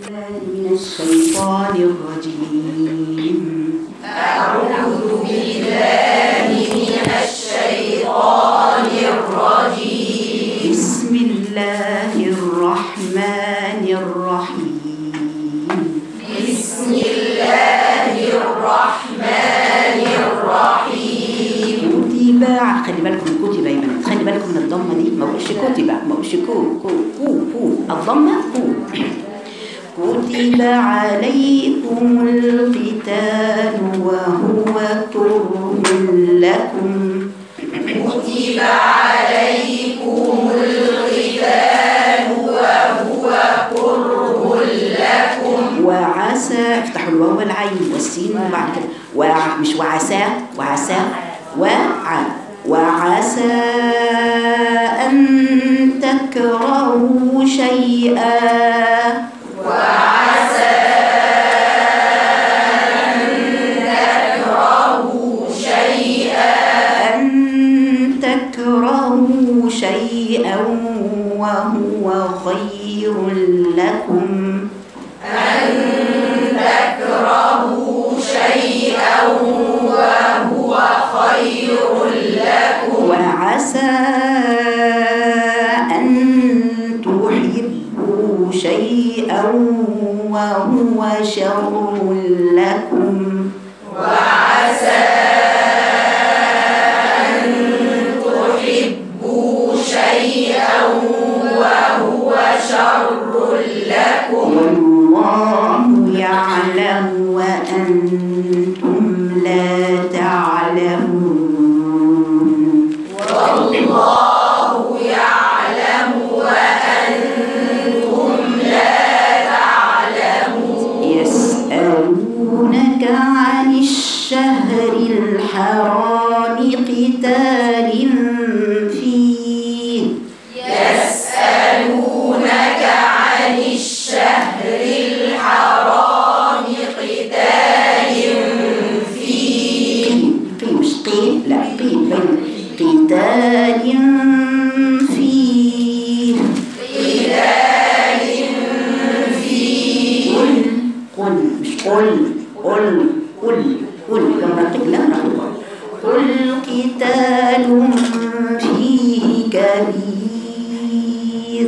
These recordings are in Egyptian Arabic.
بالله من الشيطان الرجيم بسم الله الرحمن الرحيم كتب خلي بالكم من كتب يا بنات خلي بالكم من الضمه دي ما بقولش كتب ما بقولش كو كو كو كو الضمه كو كتب عليكم القتال وهو كره لكم وعسى افتحوا الواو والعين والسين وبعد كده وع مش وعسى وعسى وع وعسى أن تكرهوا شيئا أن تكرهوا شيئا وهو خير لكم وعسى أن تحبوا شيئا وهو شر لكم والله يعلم وأنتم لا تعلمون يسألونك عن الشهر الحرام قتال فيه قيل قيل مش قيل لا قيل بين قتال فيه قل قل مش قل قل قل قل لما نطق لا نقول قل قتال فيه كبير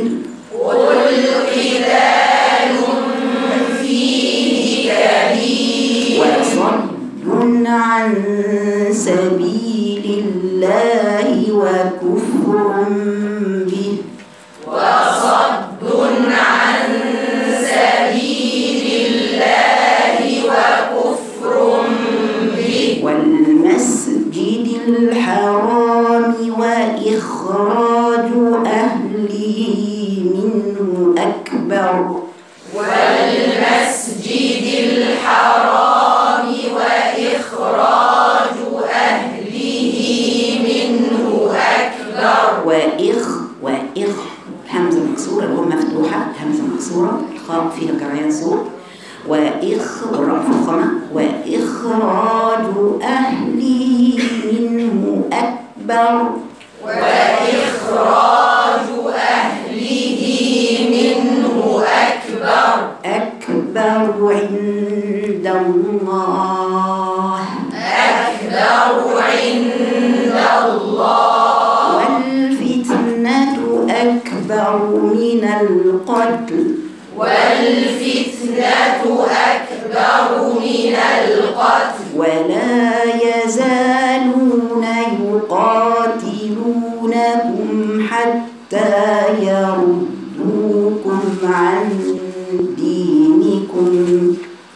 وصد عن سبيل الله وكفر به والمسجد الحرام وإخراج أهله منه أكبر وإخ وإخ همزة مكسورة الواو مفتوحة همزة مكسورة الخاء فيها كريان صوت وإخ والراء مفخمة وإخراج أهله منه أكبر أكبر عند الله والفتنة أكبر من القتل ولا يزالون يقاتلونكم حتى يردوكم عن دينكم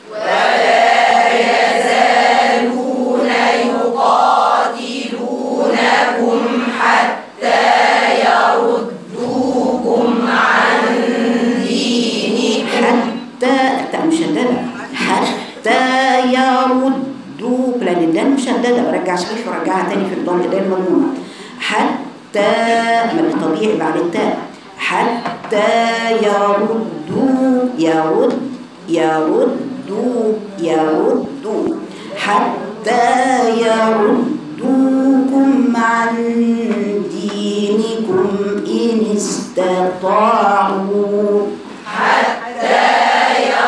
حتى تاء مشددة حتى يردوك لأن الدال مشددة برجع شريف ورجعها تاني في الضم الدال مضمومة حتى من الطبيعي بعد التاء حتى يردوا يرد يردوا يردوا حتى يردوكم عن دينكم إن استطاعوا حتى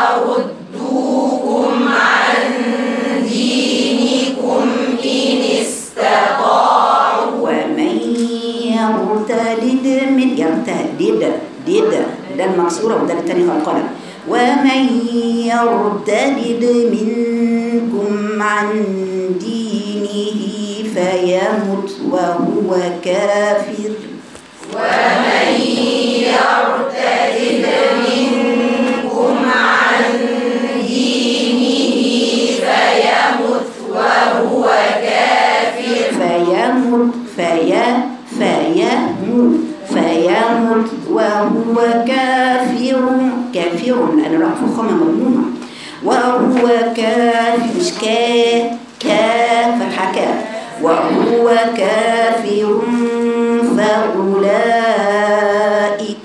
يرتد ده المكسورة وده التاني القلم ومن يرتد منكم عن دينه فيمت وهو كافر فيمت فيا فيموت فيمت وهو كافر كافر لأن راح فخامة مضمومة وهو كافر مش كا كا فتحة كا وهو كافر فأولئك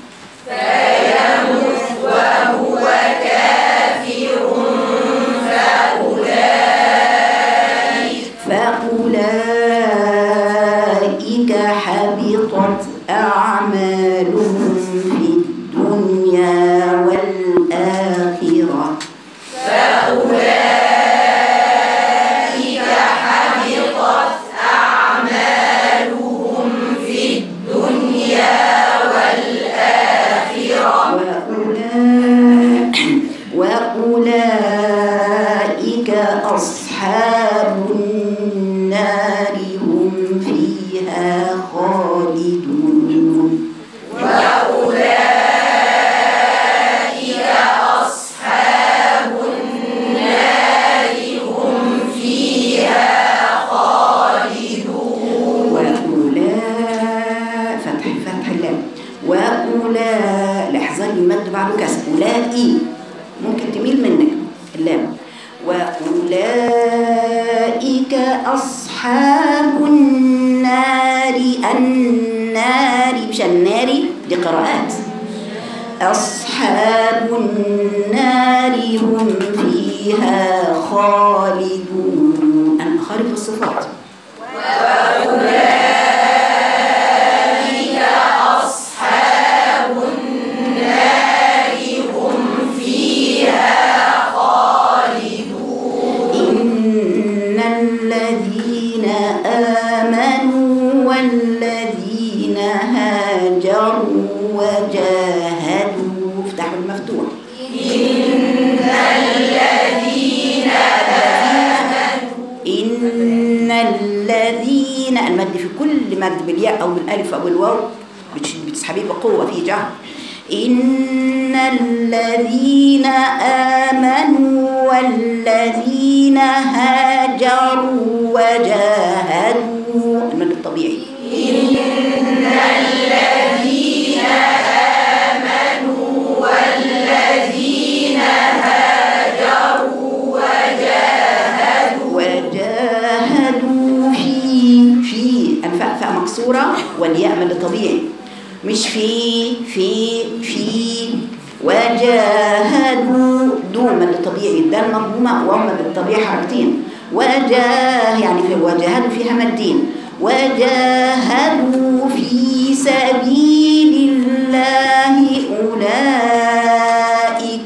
فأولئك حبطت أعمالهم في الدنيا والآخرة وأولئك, وأولئك أصحاب النار هم فيها خالدون وأولئك فتح فتح اللام وأولئك لحظة المد بعده كسر أولئي ممكن تميل منك اللام وأولئك أصحاب النار النار مش النار دي قراءات أصحاب النار هم فيها خالدون أنا خارج الصفات إن الذين آمنوا والذين هاجروا وجاهدوا افتحوا المفتوح إن الذين المد في كل مد بالياء أو بالألف أو بالواو بتش- بتسحبيه بقوة في جهر إن الذين آمنوا والذين هاجروا وجاهدوا المد الطبيعي وجاهدوا في في الفاء فاء مكسورة والياء من الطبيعي مش في في في وجاهدوا دوما الطبيعي الدال مضمومة وهم بالطبيعة حركتين وجاه يعني في وجاهدوا فيها مدين وجاهدوا في سبيل الله أولئك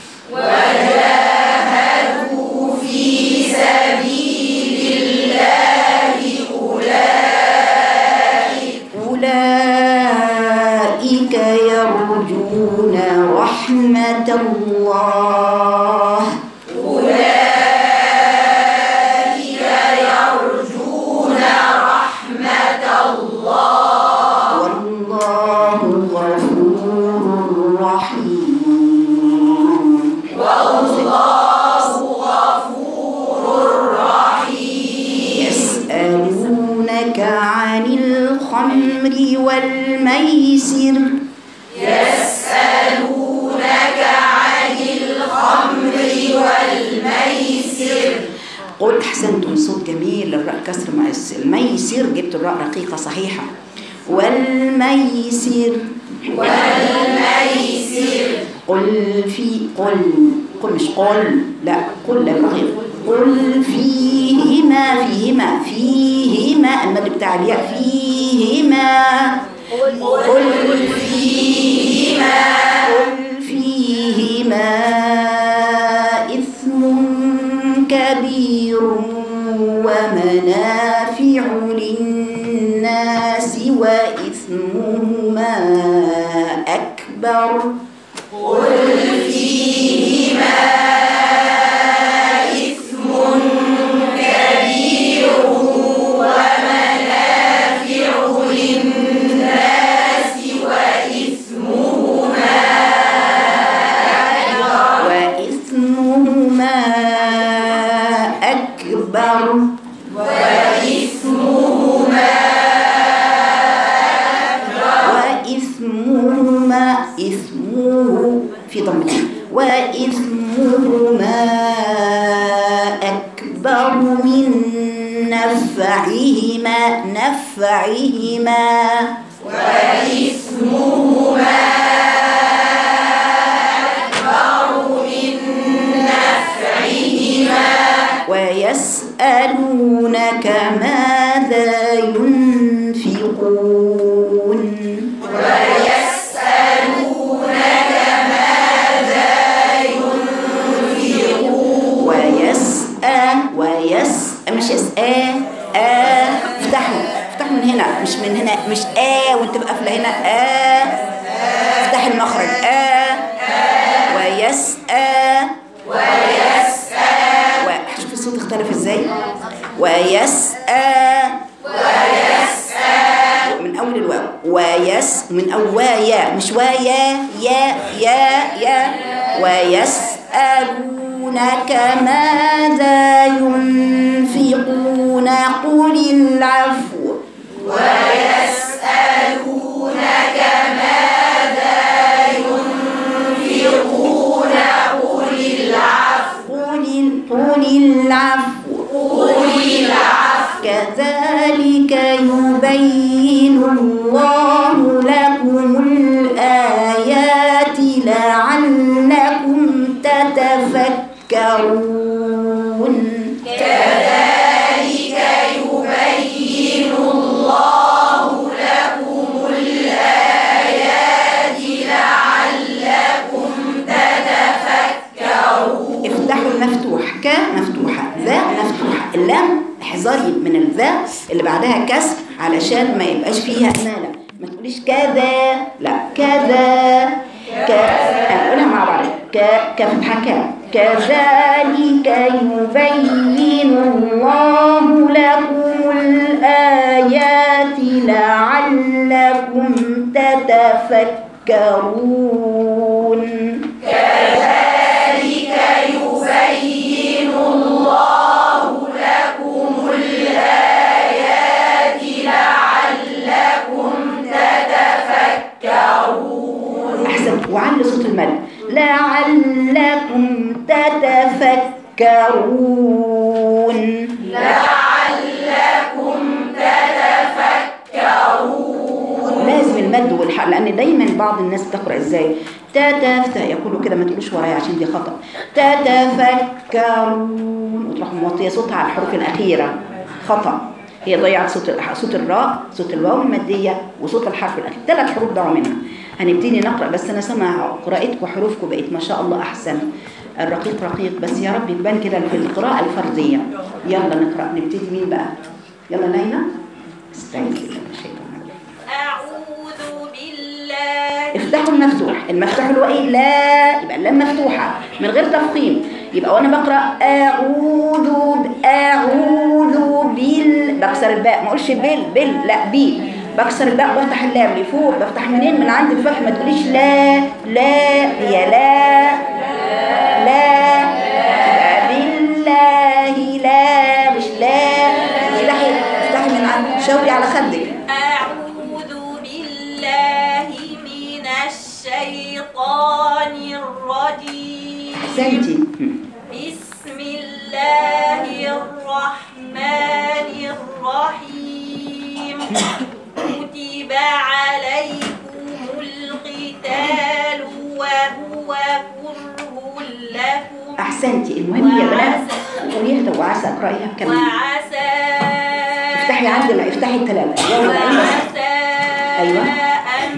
أولئك يرجون رحمة الله والله غفور رحيم يسألونك عن الخمر والميسر قل أحسنتم صوت جميل الراء كسر مع الس- الميسر جبت الراء رقيقة صحيحة والميسر والميسر قل في قل قل مش قل لا قل لا رقيق قل فيهما فيهما فيهما المد بتاع الياء فيهما قل فيهما قل فيهما إثم كبير ومنافع للناس وإثمهما أكبر أكبر وإثمهما أكبر وإثمهما إثمه في ضمته وإثمهما أكبر من نفعهما نفعهما ويسألونك ماذا ينفقون ويسأل ويس مش اس آ آ افتحوا افتحوا من هنا مش من هنا مش آ وانت قافله هنا آ افتح المخرج آ ويسأل وشوف الصوت اختلف ازاي ويسأل من اول الواو ويس من اول وايا مش وايا يا يا يا ويسألونك ماذا ينفقون قل العفو قل قل العفو كذلك يبين الله لكم الآيات لعلكم تتفكرون افتحوا المفتوح ك مفتوحة ذا مفتوحة اللام احذري من الذا اللي بعدها كسر علشان ما يبقاش فيها مالة ما تقوليش كذا لا كذا ك هنقولها مع بعض ك كفتحة ك كذلك يبين الله لكم الآيات لعلكم تتفكرون أحسن وعلي صوت المد لعلكم تتفكرون لازم المد والحق لان دايما بعض الناس بتقرا ازاي تتف يقولوا كده ما تقولوش ورايا عشان دي خطا تتفكرون وتروح موطيه صوتها على الحروف الاخيره خطا هي ضيعت صوت الح- صوت الراء صوت الواو الماديه وصوت الحرف الاخير ثلاث حروف ضاعوا منها هنبتدي نقرا بس انا سامع قراءتكم وحروفكم بقت ما شاء الله احسن الرقيق رقيق بس يا رب يبان كده في القراءه الفرديه يلا نقرا نبتدي مين بقى يلا ليلى استعيذ بالله من الشيطان الرجيم أعوذ بالله افتحوا المفتوح المفتوح اللي هو ايه لا يبقى اللام مفتوحه من غير تفخيم يبقى وانا بقرا اعوذ ب- اعوذ بال بكسر الباء ما اقولش بال بال لا بي بكسر الباء بفتح اللام لفوق بفتح منين من عند الفتح ما تقوليش لا لا هي لا لا يبقى بالله لا مش لا افتحي افتحي من عند شاوري على خدك أعوذ بالله من الشيطان الرجيم احسنتي بسم الله الرحمن الرحيم كتب عليكم القتال وهو كره لكم احسنتي المهم يا بنات قوليها وعسى اقرايها بكلمه وعسى افتحي عندنا افتحي الثلاثه يلا العين وعسى أيوة. أن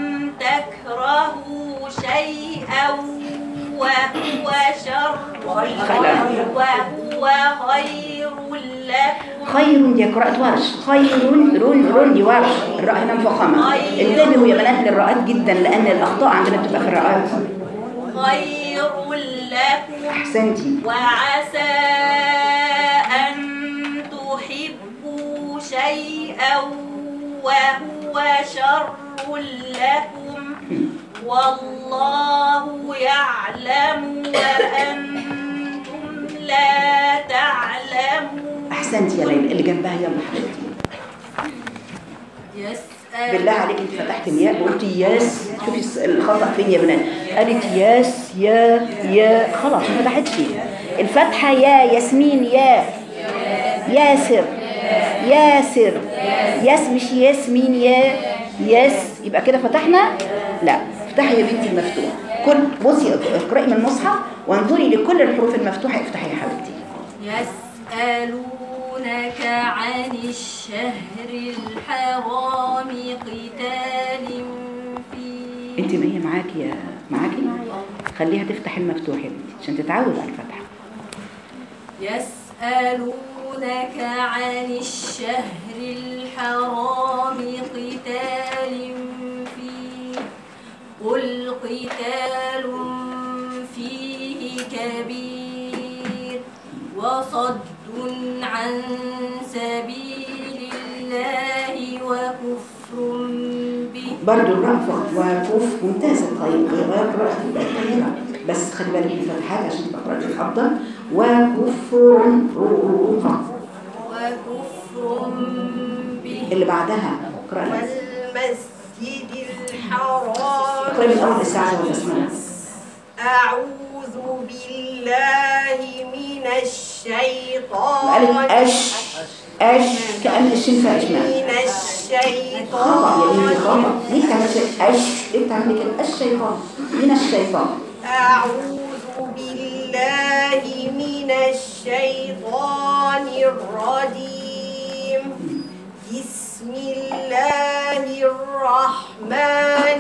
تكرهوا شيئا وهو شر خلاص. وهو وهو خير لكم خير دي قراءة ورش خير رون رون دي ورش الراء هنا مفخمة خير. انتبهوا يا بنات للراءات جدا لأن الأخطاء عندنا بتبقى في الراءات خير لكم أحسنتي وعسى أن تحبوا شيئا وهو شر لكم والله يعلم وأنتم لا تعلمون أحسنتي يا ليلى اللي جنبها يلا حبيبتي يسأل بالله عليك انت فتحت الياء وقلتي ياس شوفي الس- الخطأ فين يا بنات قالت ياس يا يا خلاص ما فتحتش الفتحة يا ياسمين يا ياسر ياسر ياس مش ياسمين يا ياس يبقى كده فتحنا لا افتحي يا بنتي المفتوح كل بصي اقرأي من المصحف وانظري لكل الحروف المفتوحة افتحي يا حبيبتي يسألونك عن الشهر الحرام قتال فيه انت ما هي معاكي يا معاكي خليها تفتح المفتوح يا بنتي عشان تتعود على الفتحة يسألونك عن الشهر الحرام قتال فيه قل قتال فيه كبير وصد عن سبيل الله وكفر به برضو الرأفة وكف ممتازة طيب غير قراءة الطيبة بس خلي بالك من الفتحات عشان تبقى قراءة الأفضل وكفر رؤوفا وكفر به اللي بعدها قراءة والمسجد الحرام قراءة من أول الساعة والبسملة أعوذ بالله من الشيطان وقالت أش أش كأن الشين فيها إشمام من خطأ يا بنتي الشيطان خطأ ليه بتعملي كده أش ليه بتعملي كده الشيطان من الشيطان أعوذ بالله من الشيطان الرجيم بسم الله الرحمن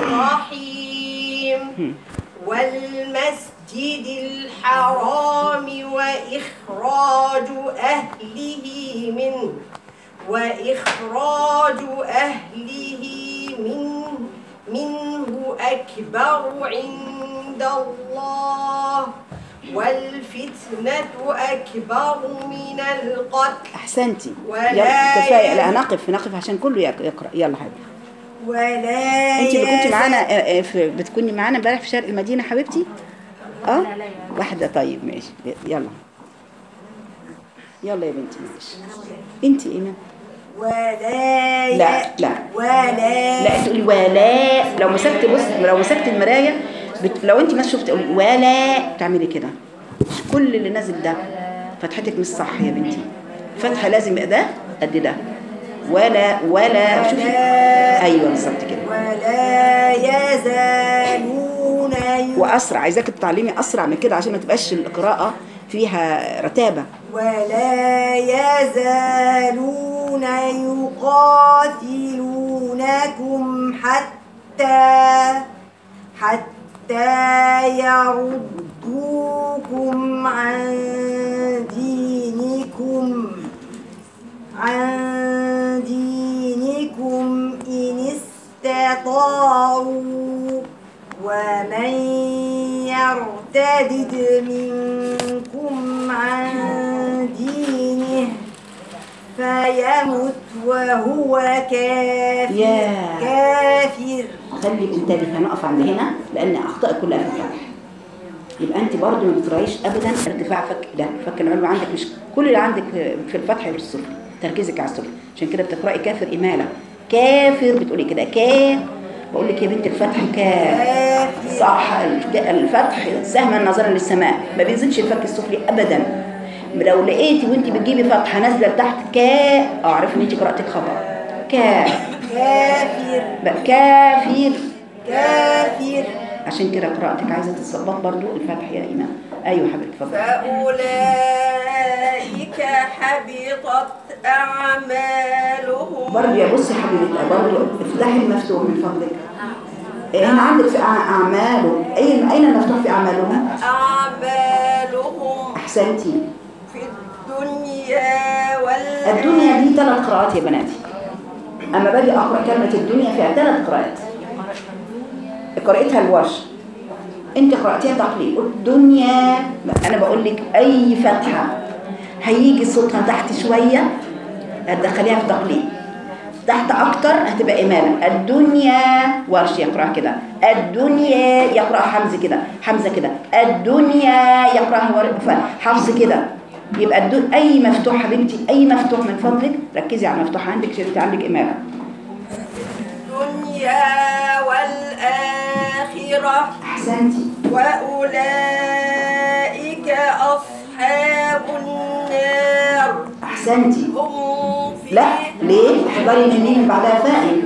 الرحيم والمسجد الحرام وإخراج أهله منه وإخراج أهله منه منه أكبر عند الله والفتنة أكبر من القتل أحسنتي ولا يلا كفاية ي- لا نقف نقف عشان كله يق- يقرأ يلا حبيبي ولا انت اللي كنت يزال- معانا آه، آه، في- بتكوني معانا امبارح في شرق المدينة حبيبتي اه واحدة طيب ماشي يلا يلا يا بنتي ماشي انت ايمان ولا ي- لا لا ولا لا تقولي ولا لو مسكت بص لو مسكت المرايه بت... لو انت ما شفت تقولي ولا تعملي كده مش كل اللي نازل ده فتحتك مش صح يا بنتي فتحه لازم يبقى ده قد ده ولا ولا شوفي ايوه بالظبط كده ولا يزالون ي- واسرع عايزاك تتعلمي اسرع من كده عشان ما تبقاش القراءه فيها رتابه ولا يزالون يقاتلونكم حتى حتى يردوكم عن دينكم عن دينكم إن استطاعوا ومن يرتدد منكم عن دينه فيمت وهو كافر ياه. كافر خلي انتبه هنقف عند هنا لان اخطاء كلها في الفتح يبقى انت برضو ما بتراعيش ابدا ارتفاع فك ده فك العلو عندك مش كل اللي عندك في الفتح غير السفلي تركيزك على السفلي عشان كده بتقراي كافر اماله كافر بتقولي كده كا بقول لك يا بنت الفتح كا صح الفتح سهما نظرا للسماء ما بينزلش الفك السفلي ابدا لو لقيتي وانت بتجيبي فتحه نازله لتحت كا اعرف ان انت قراتك خطا كا كافر بقى كافر كافر عشان كده قراءتك عايزه تتظبط برضو الفتح يا ايمان ايوه حبيبتي اتفضل فأولئك حبطت أعمالهم برضو يا بصي حبيبتي برضو افتحي المفتوح من فضلك هنا عندك في أع- اعماله اين اين المفتوح في اعمالهم أعمالهم احسنتي ثلاث قراءات يا بناتي اما باجي اقرا كلمه الدنيا فيها ثلاث قراءات قراءتها الورش انت قراتيها تقليد قلت دنيا انا بقول لك اي فتحه هيجي صوتها تحت شويه هتدخليها في تقليد تحت اكتر هتبقى اماله الدنيا ورش يقراها كده الدنيا يقراها حمزه كده حمزه كده الدنيا يقراها ور- حفص كده يبقى الدن... اي مفتوح حبيبتي اي مفتوح من فضلك ركزي على المفتوح عندك عشان انت عندك اماله الدنيا والآخرة احسنتي وأولئك أصحاب النار احسنتي هم لا فيها ليه احضري من مين بعدها فاعل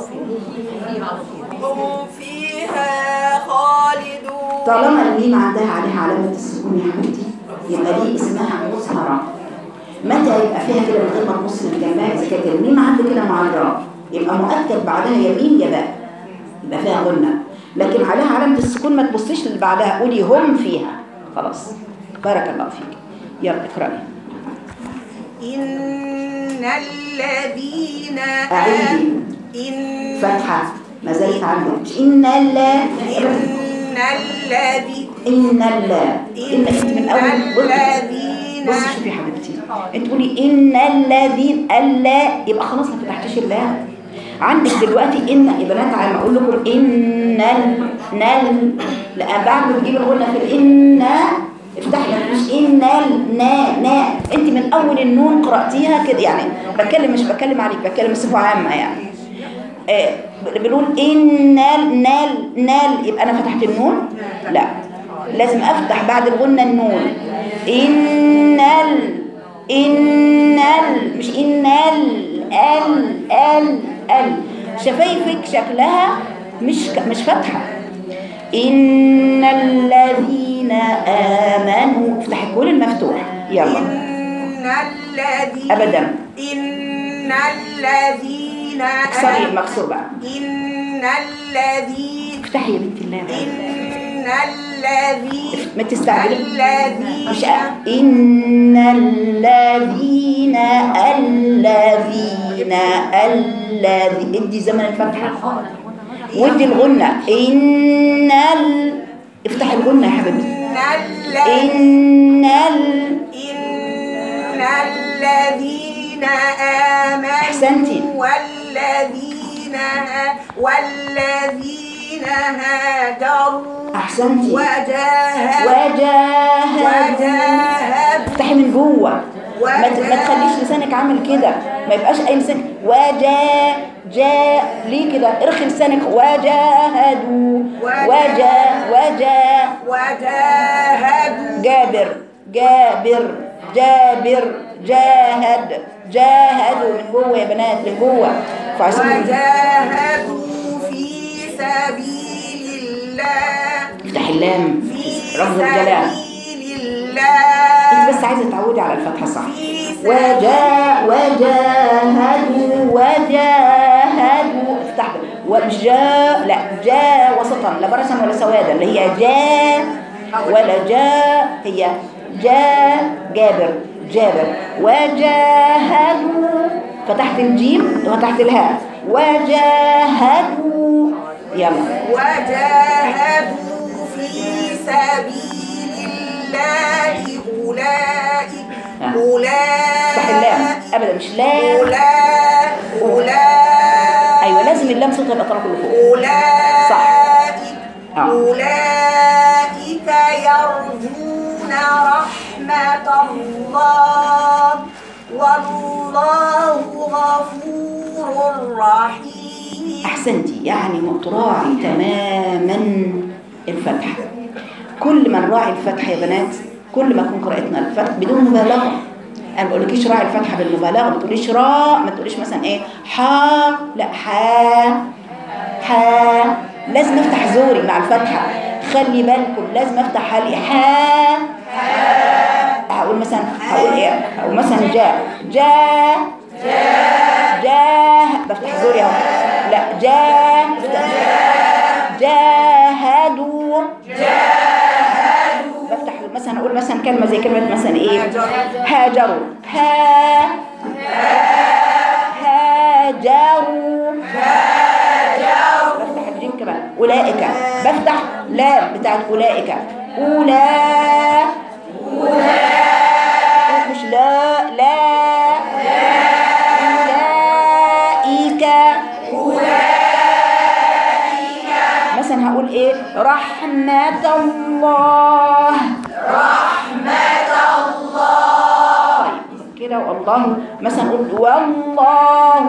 هم فيها خالدون طالما الميم عندها عليها علامة السكون يا حبيبتي يبقى دي اسمها مظهرة متى يبقى فيها كده من غير ما تبص من جنبها إذا كانت الميم عندك كده مع الراء يبقى مؤكد بعدها يا ميم يا باء يبقى فيها غنة لكن عليها علامة السكون ما تبصيش اللي بعدها قولي هم فيها خلاص بارك الله فيك يلا اقرأي إن الذين أعيدي إن فتحة ما زالت عندك مش إن الله إن الذي إن الله إن أنت من أول الذين بصي شوفي يا حبيبتي انت تقولي ان الذين الا يبقى خلاص ما فتحتيش الله عندك دلوقتي ان يا بنات على ما اقول لكم ان ال نل لا بعد ما تجيب الغنه في الان افتحي مش ان ال نا نا انت من اول النون قراتيها كده يعني بتكلم مش بتكلم عليك بتكلم بصفه عامه يعني آه، بنقول ان نال نال نال يبقى انا فتحت النون لا لازم افتح بعد الغنه النون ان ال ان ال مش ان ال ال ال ال شفايفك شكلها مش ك- مش فاتحه ان الذين امنوا افتحي كل المفتوح يلا إن الذين ابدا إن الذين اكسري المكسور بقى إن الذين افتحي يا بنت الله إن الذين ما تستعجلي الذين مش أ- إن الذين الذين الذي ادي زمن الفتحة ودي الغنة إن ال افتح الغنة يا حبيبتي إن الذين إن ال إن الذين آمنوا أحسنتي. والذين والذين هاجروا أحسنتي وجاهدوا وجاهدوا وجاهدوا افتحي من جوه ما ت- ما تخليش لسانك عامل كده ما يبقاش اي لسان وجا جا ليه كده ارخي لسانك وجاهدوا وجا وجا وجاهدوا جابر جابر جابر جاهد جاهدوا من جوه يا بنات من جوه فعشان وجاهدوا في سبيل الله افتح اللام في رفض الجلال سبيل الله انت بس عايزه تعودي على الفتحه صح في وجا وجاهدوا وجاهدوا افتح ومش جاء لا جاء وسطا لا برسا ولا سوادا اللي هي جاء ولا جاء هي جاء جابر جابر وجاهدوا فتحت الجيم وفتحت الهاء وجاهدوا يلا وجاهدوا في سبيل الله أولئك آه. أولئك افتح اللام ابدا مش لا أولئك أولئك ايوه لازم اللام صوتها يبقى طالع كله فوق أولئك صح. آه. أولئك يرجون رحمة الله والله غفور رحيم احسنتي يعني تراعي تماما الفتح كل ما نراعي الفتح يا بنات كل ما تكون قراءتنا الفتح بدون مبالغه انا ما بقولكيش راعي الفتحه بالمبالغه ما تقوليش راء ما تقوليش مثلا ايه حا لا حا حا لازم افتح زوري مع الفتحه خلي بالكم لازم افتح حالي حا هقول مثلا هقول ايه هقول مثلا جاء جاء جاه بفتح زوري اهو لا جاه جاهدوا بفتح مثلا اقول مثلا كلمه زي كلمه مثلا ايه هاجروا ها هاجروا بفتح الجيم كمان أولئك بفتح لام بتاعت أولئك أولئك مش لا لا أولئك مثلا هقول ايه رحمة الله رحمة الله طيب كده والله مثلا اقول والله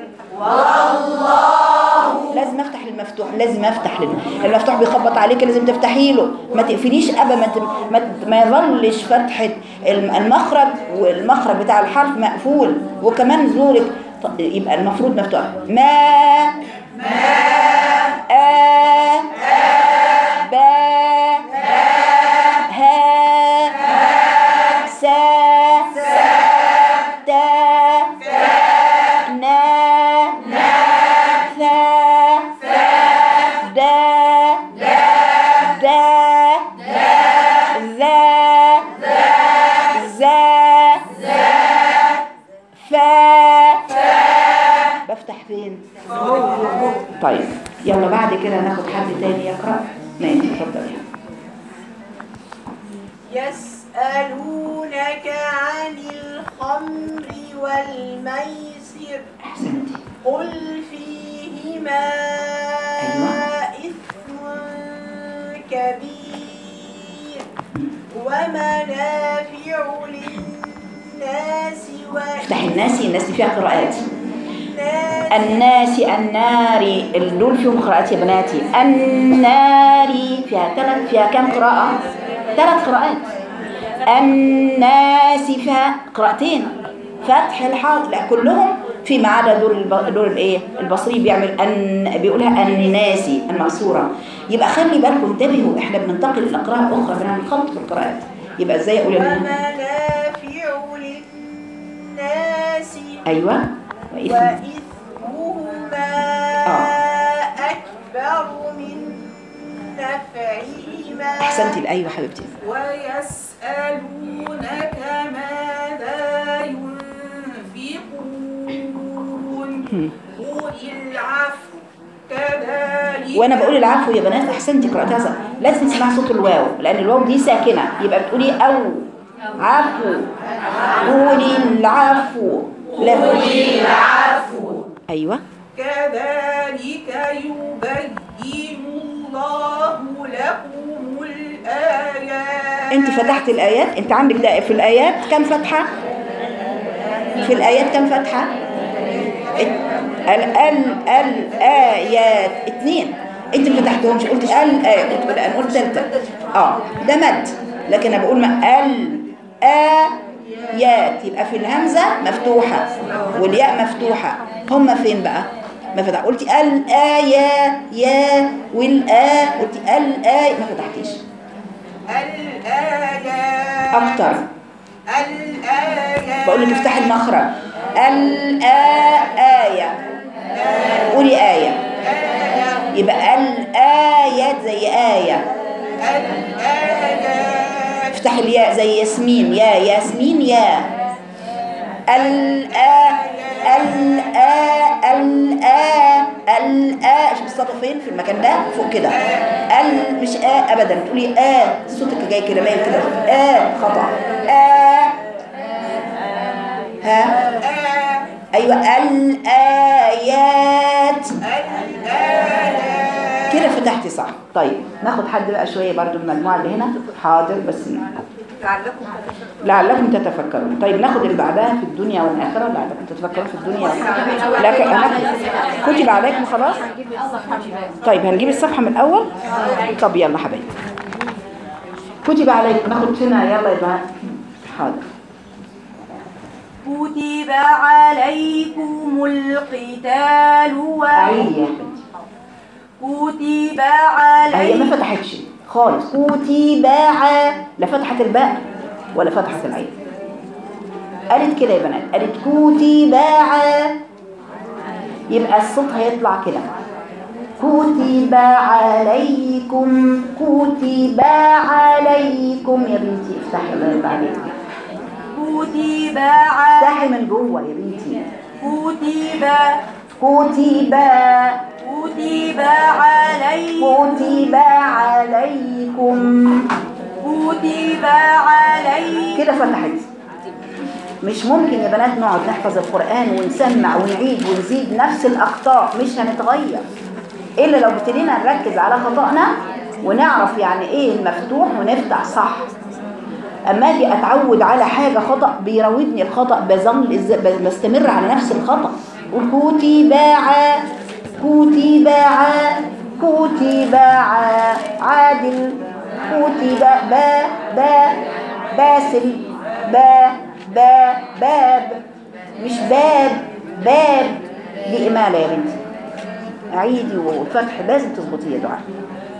والله لازم افتح للمفتوح لازم افتح لل... المفتوح بيخبط عليك لازم تفتحي له ما تقفليش ابدا ما, ت... ما, ت- ما يظلش فتحه الم- المخرج والمخرج بتاع الحرف مقفول وكمان زورك ط- يبقى المفروض مفتوح ما آ با ها سا تا نا ثا دا دا ذا زا فا بفتح فين؟ طيب يلا بعد كده ناخد حد تاني يقرأ ماشي اتفضلي يسألونك عن الخمر والميسر احسنتي قل فيهما أيوة. إثم كبير ومنافع للناس افتحي الناس الناس دي فيها قراءات والناس الناس النار دول فيهم قراءات يا بناتي النار فيها ثلاث فيها كم قراءة؟ ثلاث قراءات الناس فيها قراءتين فتح الحرف لا كلهم فيما عدا دور الب... دور الايه البصري بيعمل ان بيقولها الناسي المقصوره يبقى خلي بالكم انتبهوا احنا بننتقل الى قراءه اخرى بنخلط في القراءات يبقى ازاي اقول الن- ومنافع للناس ايوه وإثم وإثمهما آه. أكبر من نفعهما احسنتي الايوه حبيبتي ويسألونك ماذا ينفقون قل العفو كذلك وانا بقول العفو يا بنات احسنتي قراتها صح لازم تسمعي صوت الواو لان الواو دي ساكنه يبقى بتقولي او عفو قولي العفو لا العفو ايوه كذلك يبين الله لكم الآيات انت فتحت الايات انت عندك ده في الايات كم فتحه في الايات كم فتحه ال ال الايات اتنين انت ما فتحتهمش قلت الايات قلت لا، انا قلت ثالثه اه ده مد لكن انا بقول ما الايات يبقى في الهمزه مفتوحه والياء مفتوحه هما فين بقى ما فتح قلت الايات يا والا قلت الاي ما فتحتيش الآيات اكتر الآيات بقول لك افتحي المخرج الآية قولي آية يبقى الآيات زي آية الآيات افتحي الياء زي ياسمين يا ياسمين يا الآ الآ الآ الآ شوف الصوت فين في المكان ده فوق كده ال مش آ أبدا تقولي آ صوتك جاي كده مايل كده آ خطأ آ ها أيوة الآيات الآيات كده فتحتي صح طيب ناخد حد بقى شوية برضو من المجموعة اللي هنا حاضر بس لعلكم تتفكرون طيب ناخد اللي بعدها في الدنيا والآخرة لعلكم تتفكرون في الدنيا والآخرة لكن هناخد كتب عليكم خلاص طيب هنجيب الصفحة من الأول طب يلا حبايبي كتب عليكم ناخد هنا يلا يا جماعة حاضر كتب عليكم القتال و أعيد يا حبيبتي كتب هي ما عليكم فتحتش خالص كتب ع لا فتحت الباء ولا فتحت العين قالت كده يا بنات قالت كتب ع يبقى الصوت هيطلع كده كتب عليكم كتب عليكم يا بنتي افتحي الله يرضى عليكي كتب عليكم افتحي من جوه يا بنتي كتب كتب كتب عليكم كتب عليكم كتب عليكم كده فتحت مش ممكن يا بنات نقعد نحفظ القرآن ونسمع ونعيد ونزيد نفس الأخطاء مش هنتغير إلا لو ابتدينا نركز على خطأنا ونعرف يعني إيه المفتوح ونفتح صح أما أجي أتعود على حاجة خطأ بيراودني الخطأ بظل إز- بستمر على نفس الخطأ وكتب ع كتب ع كتب ع عادل كتب با با باسل با با باب مش باب باب دي إمالة يا بنتي عيدي والفتح لازم تظبطيه يا دعاء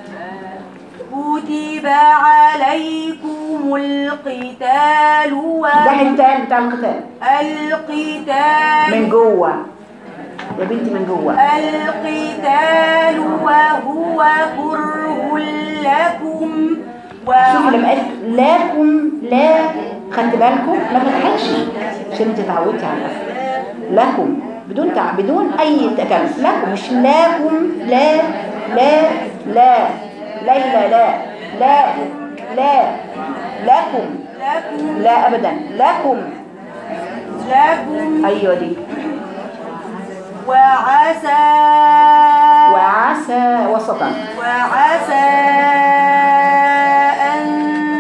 كتب عليكم القتال و ده التاني بتاع القتال القتال من جوه يا بنتي من جوه القتال وهو كره لكم و شوفي لما قالت لكم لا خدت بالكم ما فتحتش عشان انت اتعودتي على القفل لكم بدون تع... بدون اي تكلم لكم مش لكم لا لا لا ليلى لا لا لا لكم لكم لا ابدا لكم لكم ايوه دي وعسى وعسى وسطا وعسى أن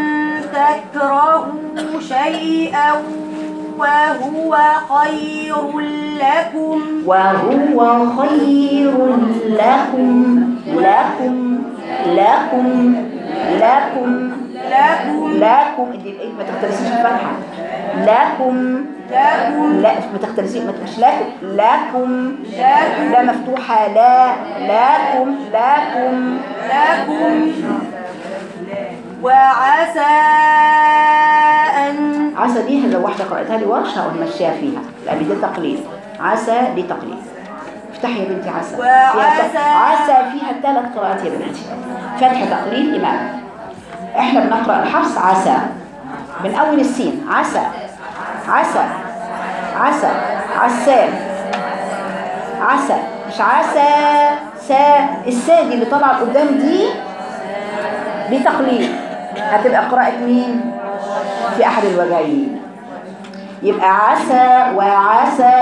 تكرهوا شيئا وهو خير لكم وهو خير لكم لكم لكم لكم لكم لكم دي الايه ما تختلسيش الفتحه لكم لكم لا ما تختلسيش ما تبقاش لكم لكم لكم لا مفتوحه لا لكم لكم لكم وعسى أن عسى دي لو واحده قراتها لي ورشه او ماشيه فيها لان دي تقليد عسى دي تقليد افتحي يا بنتي عسى فيها ت- وعسى- عسى فيها ثلاث قراءات يا بنتي فتح تقليد امام احنا بنقرا الحفص عسى من اول السين عسى عسى عسى عسى عسى مش عسى سا السا دي اللي طالعه قدام دي دي تقليد هتبقى قراءة مين في أحد الوجهين يبقى عسى وعسى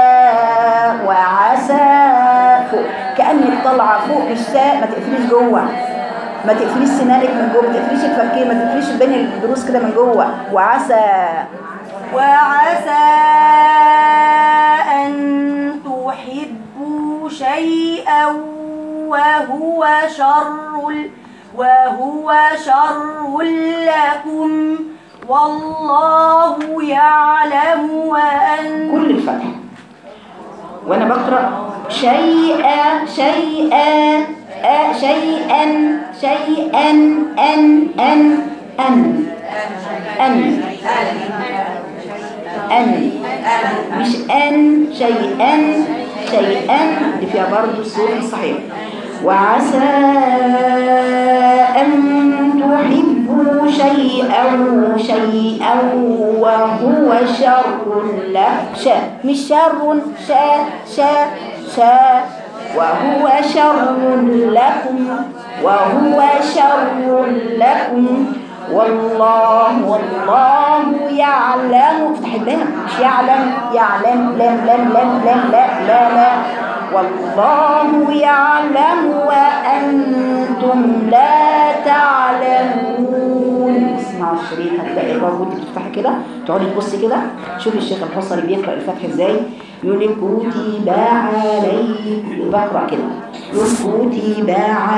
وعسى فوق كأنك طالعة فوق مش ساء ما تقفليش جوه ما تقفليش سنانك من جوه ما تقفليش الفكين ما تقفليش بين الدروس كده من جوه وعسى وعسى أن تحبوا شيئا وهو شر وهو شر لكم والله يعلم وأن كل الفتح وانا بقرا شيئا شيئا آ شيئا شيئا ان ان ان ان ان مش ان شيئا شيئا اللي فيها برضه الصوت الصحيح وعسى أن تحبوا شيئا شيئا وهو شر لك شا مش شر شا شا شا وهو شر لكم وهو شر لكم والله والله يعلم افتح اللام مش يعلم يعلم لام لام لام لام لا لا لا والله يعلم وأنتم لا تعلمون اسمعوا الشريط هتلاقي الراجل وانت بتفتحي كده تقعدي تبصي كده شوفي الشيخ الحصري بيقرأ الفتح ازاي يقول لك كتب عليكم بقرأ كده يقول كتب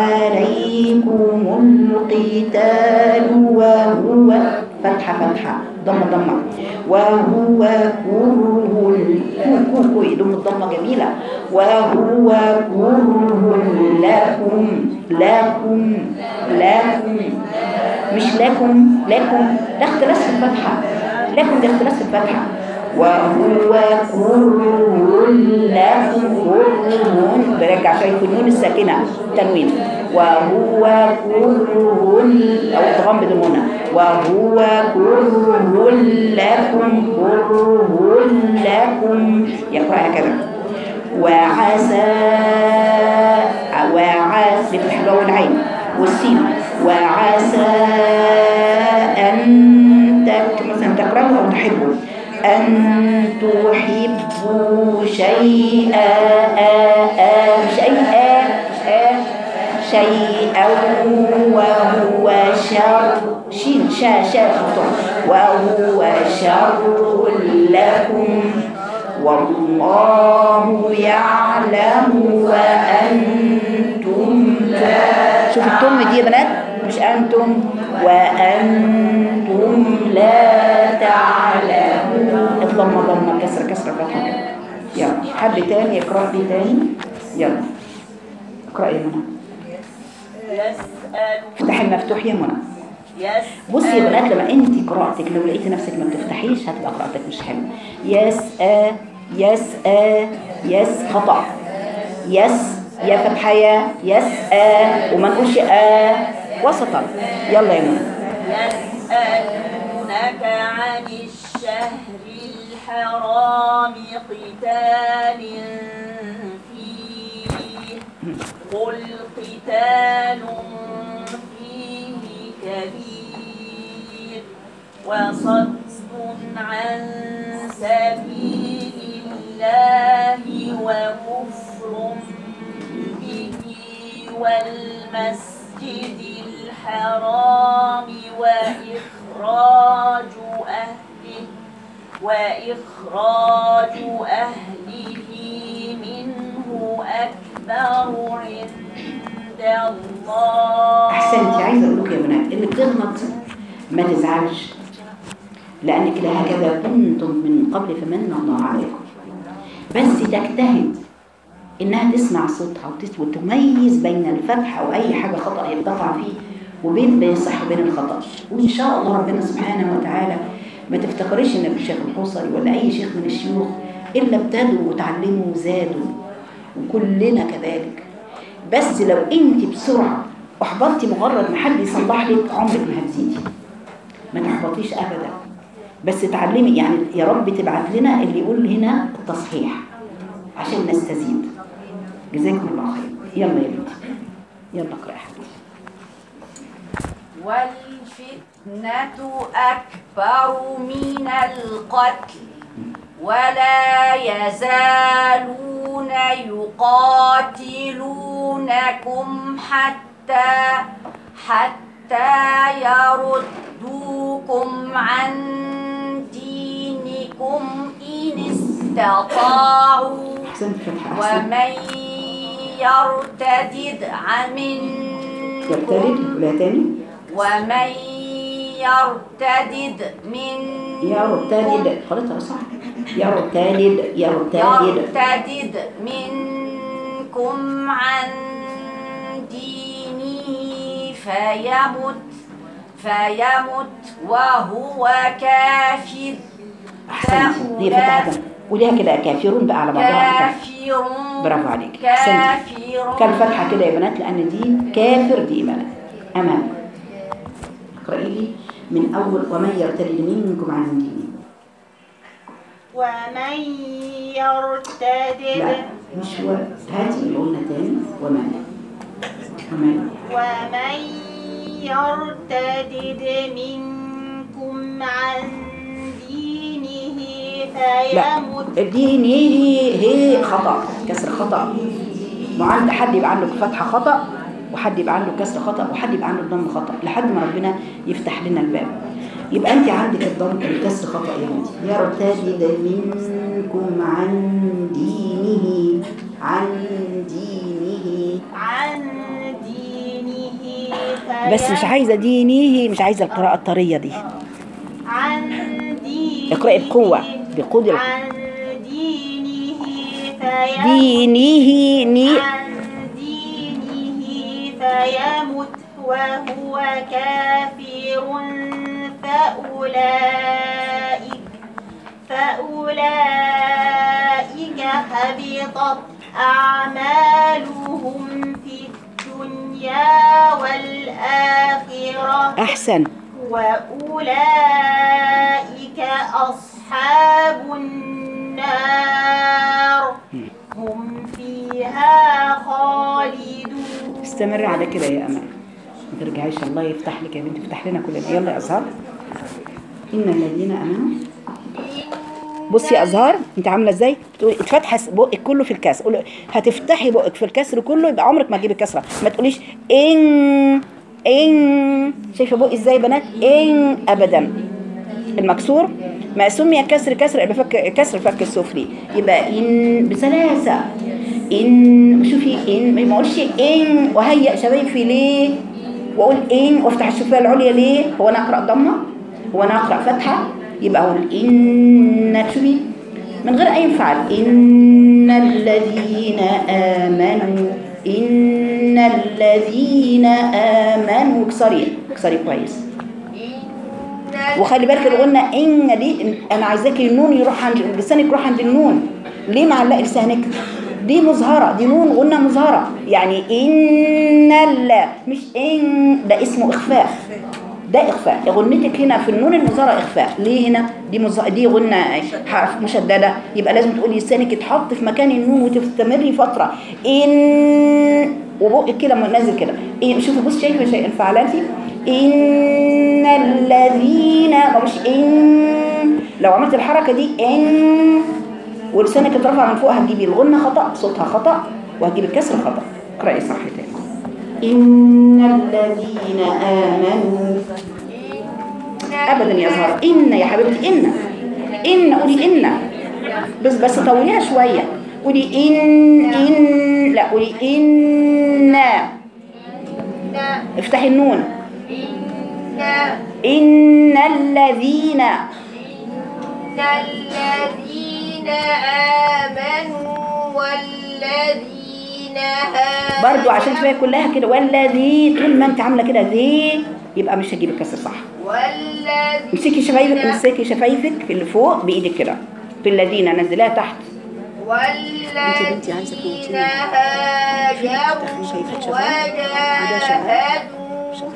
عليكم القتال وهو فتحة فتحة ضمة ضمة وهو كره كو كو كو يدوم الضمة جميلة وهو كره لكم لكم لكم مش لكم لكم ده اختلاس في الفتحة لكم ده اختلاس في الفتحة وهو كره لكم كره برجع شايف النون الساكنة تنوين وهو كره أو الضغام بدون هنا وهو كره لكم كره لكم يقرأ هكذا وعسى وعسى بفتح الواو والعين والسين وعسى أن تك مثلا تكرهوا أو تحبوا أن تحبوا شيئا آ- آ- مش أي آ- آ- شيئا وهو شر شين شا شا خطأ. وهو شر لكم والله يعلم وأنتم لا شوف التم دي يا بنات مش أنتم وأنتم لا تعلمون اضم ضم كسر كسر فتحة كده يلا حد تاني يقرأ دي تاني يلا اقرأ يا منى يسأل افتح المفتوح يا منى يسأل بصي يا بنات لما انت قراءتك لو لقيتي نفسك ما بتفتحيش هتبقى قراءتك مش حلوه يس آ يس آ يس خطأ يس يا فتحة يا يس آ وما نقولش آ وسطا يلا يا منى يسألونك عن الشهر الحرام قتال فيه قل قتال فيه كبير وصد عن سبيل الله وكفر به والمسجد الحرام وإخراج أهله وإخراج أهله منه أكبر عند الله احسنتي عايزه اقول لكم يا بنات اللي بتغلط ما تزعلش لانك لا هكذا كنتم من قبل فمن الله عليكم بس تجتهد انها تسمع صوتها وتس- وتميز بين الفتح او اي حاجه خطا هي بتقع فيه وبين بين الصح وبين الخطا وان شاء الله ربنا سبحانه وتعالى ما تفتكريش ان الشيخ الحوصري ولا اي شيخ من الشيوخ الا ابتدوا وتعلموا وزادوا وكلنا كذلك بس لو انت بسرعه احبطتي مجرد ما حد يصلح لك عمرك ما هتزيدي ما تحبطيش ابدا بس تعلمي يعني يا رب تبعت لنا اللي يقول هنا التصحيح عشان نستزيد جزاكم الله خير يلا يا بنتي يلا اقرا يا حبيبتي والفتنة أكبر من القتل ولا يزالون يقاتلونكم حتى حتى يردوكم عن دينكم إن استطاعوا احسنت فتحه احسنت ومن يرتدد عن يرتدد منكم ولا تاني ومن يرتدد من يرتدد قرأتها صح يرتدد يرتدد يرتدد منكم عن دينه فيمت فيمت وهو كافر احسنتي هي فتحه وليها كده كافرون بقى على بعضها كده. كافر برافو عليك احسنتي كافر كالفتحة كده يا بنات لأن دي كافر دي إيمانات أمام اقرأي لي من أول ومن يرتد منكم عن دينه ومن يرتدد لا مش هو هاتي اللي قلنا تاني ومن ومن ومن يرتدد منكم عن دينه لا فيمت دينه هي خطأ كسر خطأ وعند حد يبقى عنده فتحة خطأ وحد يبقى عنده كسر خطأ وحد يبقى عنده ضم خطأ لحد ما ربنا يفتح لنا الباب يبقى انت عندك الضم الكسر خطأ يا بنتي يرتد منكم عن دينه عن دينه عن دينه بس مش عايزة دينه مش عايزة القراءة الطرية دي عن دينه اقرأي بقوة بقدرة عن دينه فيمت دينه ني عن دينه فيمت وهو كافر فأولئك فأولئك حبطت أعمالهم في الدنيا والآخرة أحسن وأولئك أصحاب النار هم خالدون استمر على كده يا امل ما ترجعيش الله يفتح لك يا بنتي يفتح لنا كلنا يلا يا ازهار ان الذين امنوا بصي يا ازهار انت عامله ازاي بتقولي اتفتح بقك كله في الكسر قولي هتفتحي بقك في الكسر كله يبقى عمرك ما تجيبي الكسره ما تقوليش ان ان شايفه بقي ازاي يا بنات ان ابدا المكسور ما سمي كسر كسر يبقى فك كسر فك السفلي يبقى ان بسلاسه ان شوفي ان ما اقولش ان وهيئ شفايفي ليه واقول ان وافتح الشفاه العليا ليه هو انا اقرا ضمه هو انا اقرا فتحه يبقى اقول ان شوفي من غير اي انفعال ان الذين امنوا ان الذين امنوا اكسري اكسري كويس وخلي بالك الغنة إن دي أنا عايزاكي النون يروح عند لسانك يروح عند النون ليه معلق لسانك؟ دي مظهرة دي نون غنة مظهرة يعني إن ال مش إن ده اسمه إخفاء ده إخفاء غنتك هنا في النون المظهرة إخفاء ليه هنا دي مظهرة دي غنة حرف مشددة يبقى لازم تقولي لسانك يتحط في مكان النون وتستمري فترة إن وبقك كده نازل كده إيه شوفي بص شايفة شيء انفعالاتي إن الذين ما مش إن لو عملت الحركة دي إن ولسانك اترفع من فوق هتجيبي الغنة خطأ صوتها خطأ وهتجيبي الكسر خطأ اقرأي صح تاني إن الذين آمنوا أبدا يا زهر إن يا حبيبتي إن إن قولي إن بس بس طوليها شوية قولي إن إن لا قولي إن افتحي النون إن الذين إن الذين آمنوا والذين هادوا برضو عشان شوية كلها كده والذي طول ما انت عاملة كده ذي يبقى مش هتجيب الكسر صح والذين امسكي شفايفك امسكي شفايفك في اللي فوق بايدك كده في الذين نزلها تحت والذين هاجروا وجاهدوا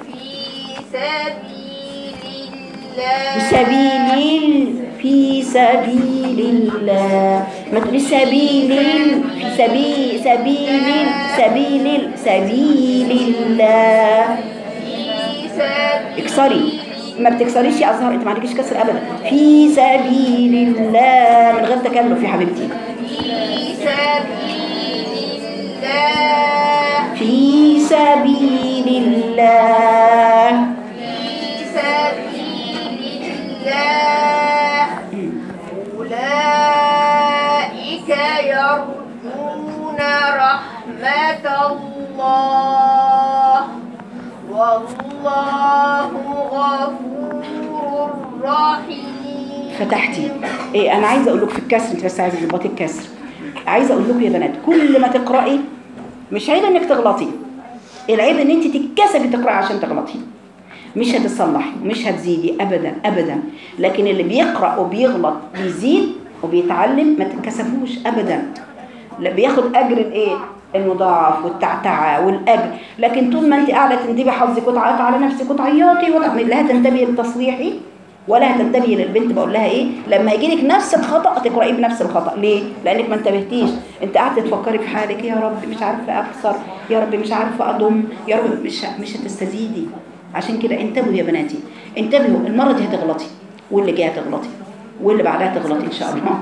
في سبيل الله سبيل في سبيل الله ما تقوليش سبيل في سبيل سبيل سبيل سبيل الله في سبيل اكسري ما بتكسريش يا ازهر انت ما عندكيش كسر ابدا في سبيل الله من غير تكلف يا حبيبتي في سبيل الله في سبيل الله في سبيل الله أولئك يرجون رحمة الله والله غفور رحيم فتحتي إيه انا عايزه اقول لك في الكسر انت بس عايزه تظبطي الكسر عايزه اقول لكم يا بنات كل ما تقراي مش عيب انك تغلطي العيب ان انت تتكسفي تقراي عشان تغلطي مش هتصلحي مش هتزيدي ابدا ابدا لكن اللي بيقرا وبيغلط بيزيد وبيتعلم ما تتكسفوش ابدا لا بياخد اجر الايه المضاعف والتعتعه والاجر لكن طول ما انت قاعده تندبي حظك وتعيطي على نفسك وتعيطي وتع- لا تنتبهي لتصليحي ولا هتنتبهي للبنت بقول لها ايه لما يجي لك نفس الخطا تقرايه بنفس الخطا ليه لانك ما انتبهتيش انت قاعده تفكري في حالك يا رب مش عارفه اكسر يا رب مش عارفه اضم يا رب مش مش هتستزيدي عشان كده انتبهوا يا بناتي انتبهوا المره دي هتغلطي واللي جايه هتغلطي واللي بعدها تغلطي ان شاء الله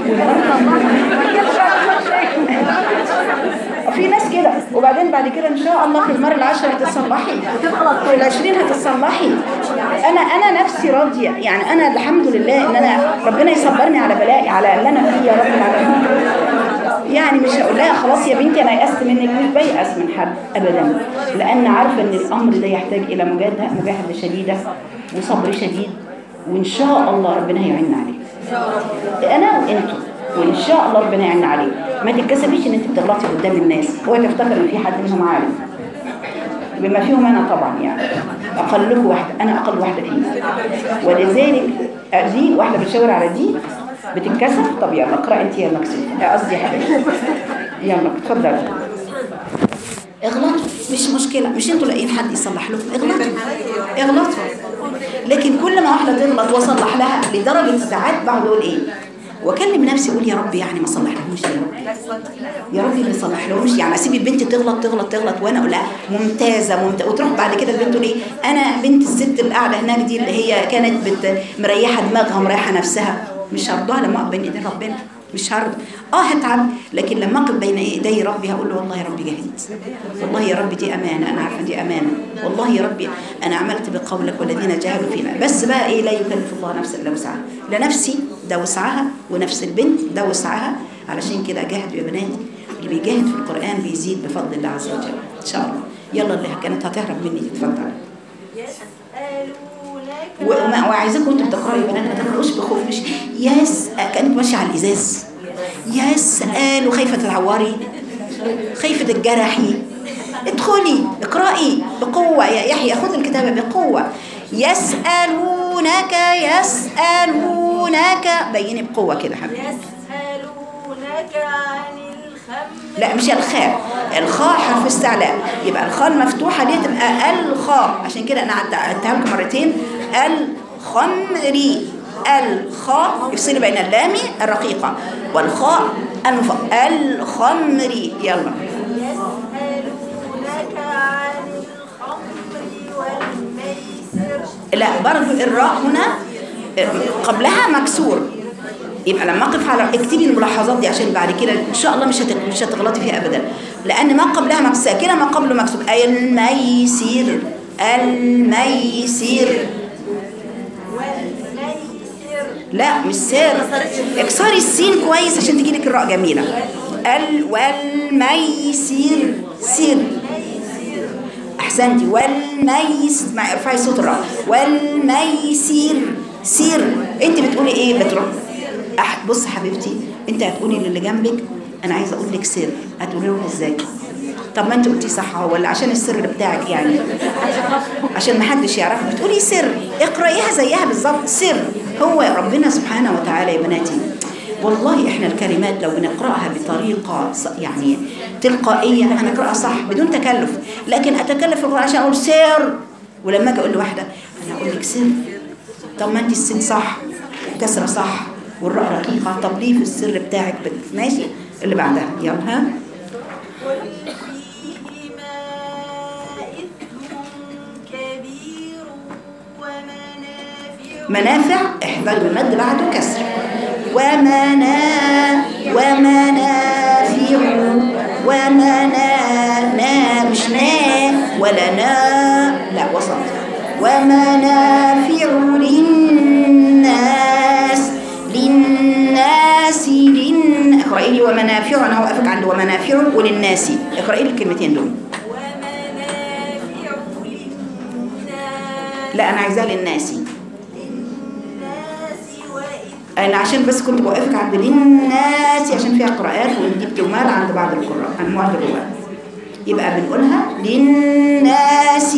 في ناس كده وبعدين بعد كده ان شاء الله في المره العشره هتتصلحي في العشرين هتتصلحي انا انا نفسي راضيه يعني انا الحمد لله ان انا ربنا يصبرني على بلائي على اللي انا فيه يا رب العالمين يعني مش هقول لها خلاص يا بنتي انا يأست منك مش بيأس من حد ابدا لان عارفه ان الامر ده يحتاج الى مجاهده مجاهده شديده وصبر شديد وان شاء الله ربنا هيعين عليه انا وانتوا وان شاء الله ربنا يعين عليه ما تتكسفيش ان انت بتغلطي قدام الناس هو تفتكر ان في حد منهم عارف بما فيهم انا طبعا يعني اقلكم واحده انا اقل واحده فيهم ولذلك دي واحده بتشاور على دي بتتكسف طب يلا اقرا انت يا مكسوف قصدي يا حبيبتي يلا اتفضلي اغلطوا مش مشكله مش انتوا لاقيين حد يصلح لكم اغلطوا اغلطوا لكن كل ما واحده تغلط واصلح لها لدرجه ساعات بقعد اقول ايه واكلم نفسي اقول يا رب يعني ما صلحلهمش يا رب يا رب ما صلحلهمش يعني اسيب البنت تغلط تغلط تغلط وانا اقول لها ممتازه ممتازه وتروح بعد كده البنت تقول ايه انا بنت الست اللي قاعده هناك دي اللي هي كانت بت مريحه دماغها مريحه نفسها مش هرضاها لما اقف بين ايدين ربنا مش هرضى اه هتعب لكن لما اقف بين ايدي ربي هقول له والله يا ربي جهدت والله يا ربي دي امانه انا عارفه دي امانه والله يا ربي انا عملت بقولك والذين جاهدوا فينا بس بقى ايه لا يكلف الله نفسا الا وسعها لا نفسي ده وسعها ونفس البنت ده وسعها علشان كده جاهدوا يا بناتي اللي بيجاهد في القران بيزيد بفضل الله عز وجل ان شاء الله يلا اللي كانت هتهرب مني اتفضل يسألونك وما- وعايزاكم انتوا بتقراوا يا بنات ما تقراوش بخوف مش يس كانك ماشيه على الازاز يسأل وخايفه تتعوري خايفه تتجرحي ادخلي اقرأي بقوة يا يحيى خذ الكتابة بقوة يسألونك يسألونك بيني بقوة كده حبيبي يسألونك عن الخمر لا مش الخاء الخاء حرف استعلاء يبقى الخاء المفتوحة دي تبقى الخاء عشان كده أنا عدت- عدتها لكم مرتين الخمري الخاء يفصل بين اللام الرقيقة والخاء المف... الخمري يلا يسألونك عن الخمر والميسر لا برضو الراء هنا قبلها مكسور يبقى لما اقف على اكتبي الملاحظات دي عشان بعد كده ان شاء الله مش هت... مش هتغلطي فيها ابدا لان ما قبلها مكسور ساكنه ما قبله مكسور اي الميسير الميسير والميسر لا مش سر اكسري السين كويس عشان تجي لك الراء جميله ال والميسير سير احسنتي والميس مع ارفعي صوت الراء والميسير سير انت بتقولي ايه بتروح أح... بص حبيبتي انت هتقولي للي جنبك انا عايزه اقول لك سر هتقولي له ازاي طب ما انت قلتي صح هو ولا عشان السر بتاعك يعني عشان ما حدش يعرف بتقولي سر اقرأيها زيها بالظبط سر هو ربنا سبحانه وتعالى يا بناتي والله احنا الكلمات لو بنقرأها بطريقة ص- يعني تلقائية هنقرأها صح بدون تكلف لكن اتكلف في القرآن عشان اقول سر ولما اجي اقول لواحدة انا اقول لك سر طب ما انت السين صح والكسرة صح والراء رقيقة طب ليه في السر بتاعك بت- ماشي اللي بعدها يلا ها قل فيهما إثم كبير ومنافع منافع احضر المد بعده كسر ومنا ومنافع ومنا نا مش نا ولا نا لا وسط ومنافع للناس للناس لن اقرأي لي ومنافع انا هوقفك عند ومنافع وللناس اقرأي لي الكلمتين دول ومنافع للناس لا انا عايزاها للناس للناس وإثم انا عشان بس كنت بوقفك عند للناس عشان فيها قراءات ودي بتمال عند بعض القراء انواع الرواة يبقى بنقولها للناس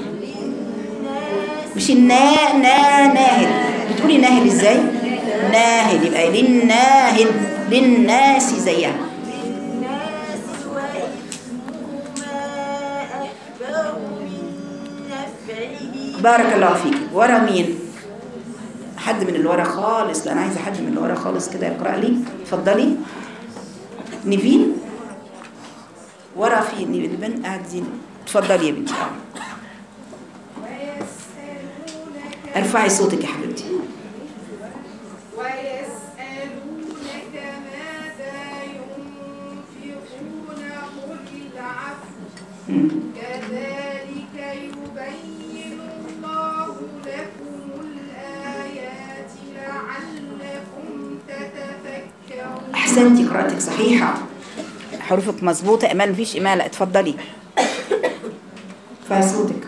مش النا نا ناهل بتقولي ناهل ازاي ناهل يبقى للناهل للناس زيها للناس وإثمهما أكبر من نفعه بارك الله فيك ورا مين حد من اللي ورا خالص لا انا عايزه حد من اللي ورا خالص كده يقرا لي اتفضلي نيفين ورا في نيفين قاعدين اتفضلي يا بنتي ارفعي صوتك يا حبيبتي ويسألونك ماذا ينفقون قل العفو مم. كذلك يبين الله لكم الآيات لعلكم تتفكرون احسنتي قراءتك صحيحه حروفك مظبوطه امال مفيش اماله اتفضلي ارفعي صوتك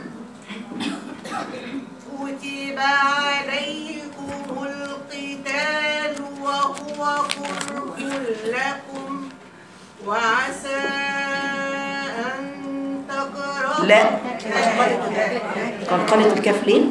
كتب عليكم القتال وهو كره لكم وعسى أن تكرهوا لا قلقلة الكاف ليه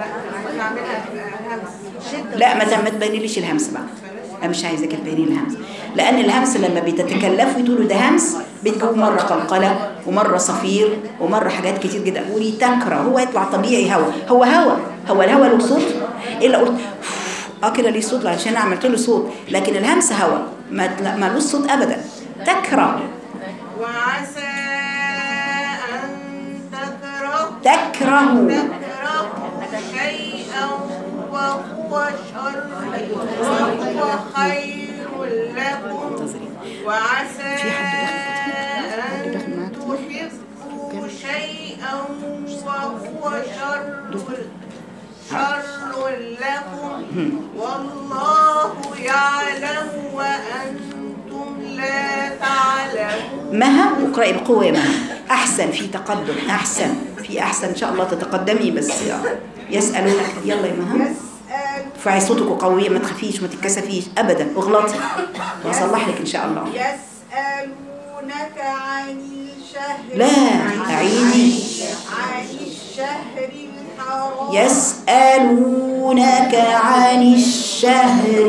لا ما ما تبينيليش الهمس بقى انا مش عايزاك تبيني الهمس لان الهمس لما بتتكلفوا تقولوا ده همس بتجيبوا مره قلقله ومره صفير ومره حاجات كتير جدا قولي تكره هو يطلع طبيعي هوا هو هوا هو الهوا له صوت الا قلت اه كده ليه صوت عشان أنا عملت له صوت لكن الهمس هوا ما لا، ملوش صوت ابدا تكره وعسى أن تكرهوا تكره تكرهوا شيئا وهو شر وهو خير لكم وعسى في حد أن داخل معاك؟ تحبوا شيئا وهو شر شر لكم والله يعلم وأنتم لا تعلمون مها واقرأي بقوة يا مها أحسن في تقدم أحسن في أحسن إن شاء الله تتقدمي بس يسألونك يلا يا مها يسأل ارفعي صوتك قوية ما تخافيش ما تتكسفيش أبدا اغلطي وأصلح لك إن شاء الله يسألونك عن الشهر لا، أعيدي. عن الشهر الحرام يسألونك عن الشهر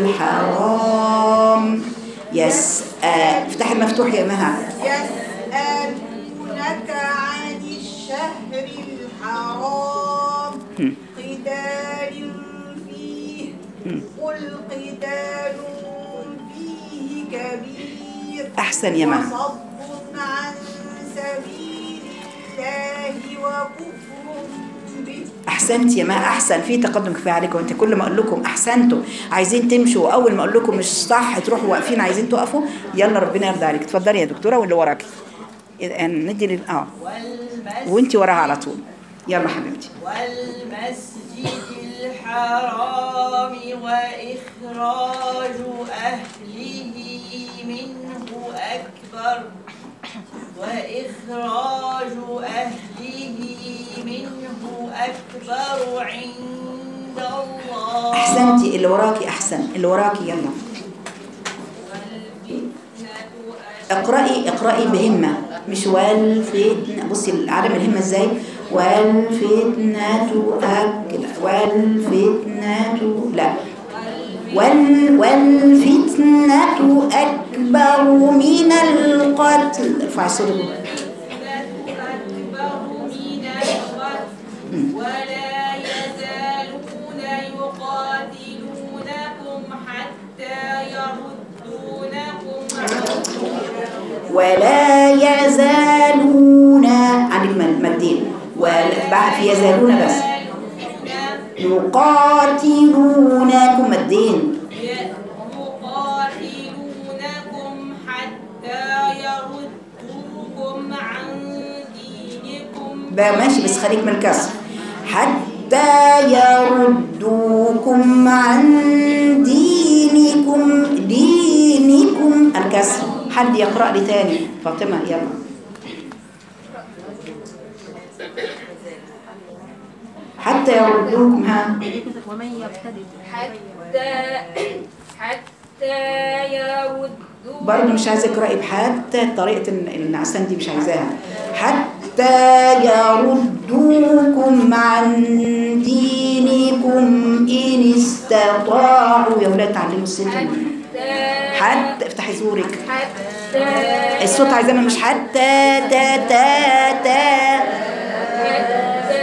الحرام يسأل افتحي المفتوح يا مها يسألونك عن الشهر الحرام هم. قتال فيه هم. قل قتال فيه كبير أحسن يا مها وصد عن سبيل الله وكفر به احسنت يا ما احسن في تقدم كفايه عليكم انت كل ما اقول لكم احسنتوا عايزين تمشوا واول ما اقول لكم مش صح تروحوا واقفين عايزين تقفوا يلا ربنا يرضى عليك اتفضلي يا دكتوره واللي وراكي يعني ندي لل اه والمسجد, وانت وراها على طول يلا حبيبتي والمسجد الحرام وإخراج أهله منه أكبر وإخراج أهله منه أكبر عند الله احسنتي اللي وراكي احسن اللي وراكي يلا اقرأي اقرأي بهمة مش والفتنة بصي عدم الهمة ازاي والفتنة أكد والفتنة لا وال والفتنة أكبر من القتل ارفعي صوتك أكبر من القتل ولا يزالون يقاتلونكم حتى يردونكم ولا يزالون عندك مد- مدين ولا بعد في يزالون بس يقاتلونكم مدين يقاتلونكم حتى يردوكم عن دينكم بقى ماشي بس خليك من الكسر حتى يردوكم عن دينكم دينكم الكسر حد يقرأ لي تاني فاطمة يلا حتى يردوكم ها حتى حتى يردوا برضه مش عايزة اقرأي بحتى طريقة ال- النعسان دي مش عايزاها حتى يردوكم عن دينكم إن استطاعوا يا ولاد تعلموا الصوت حتى افتحي زورك حتى الصوت عايزانا مش حتى تا تا تا حتى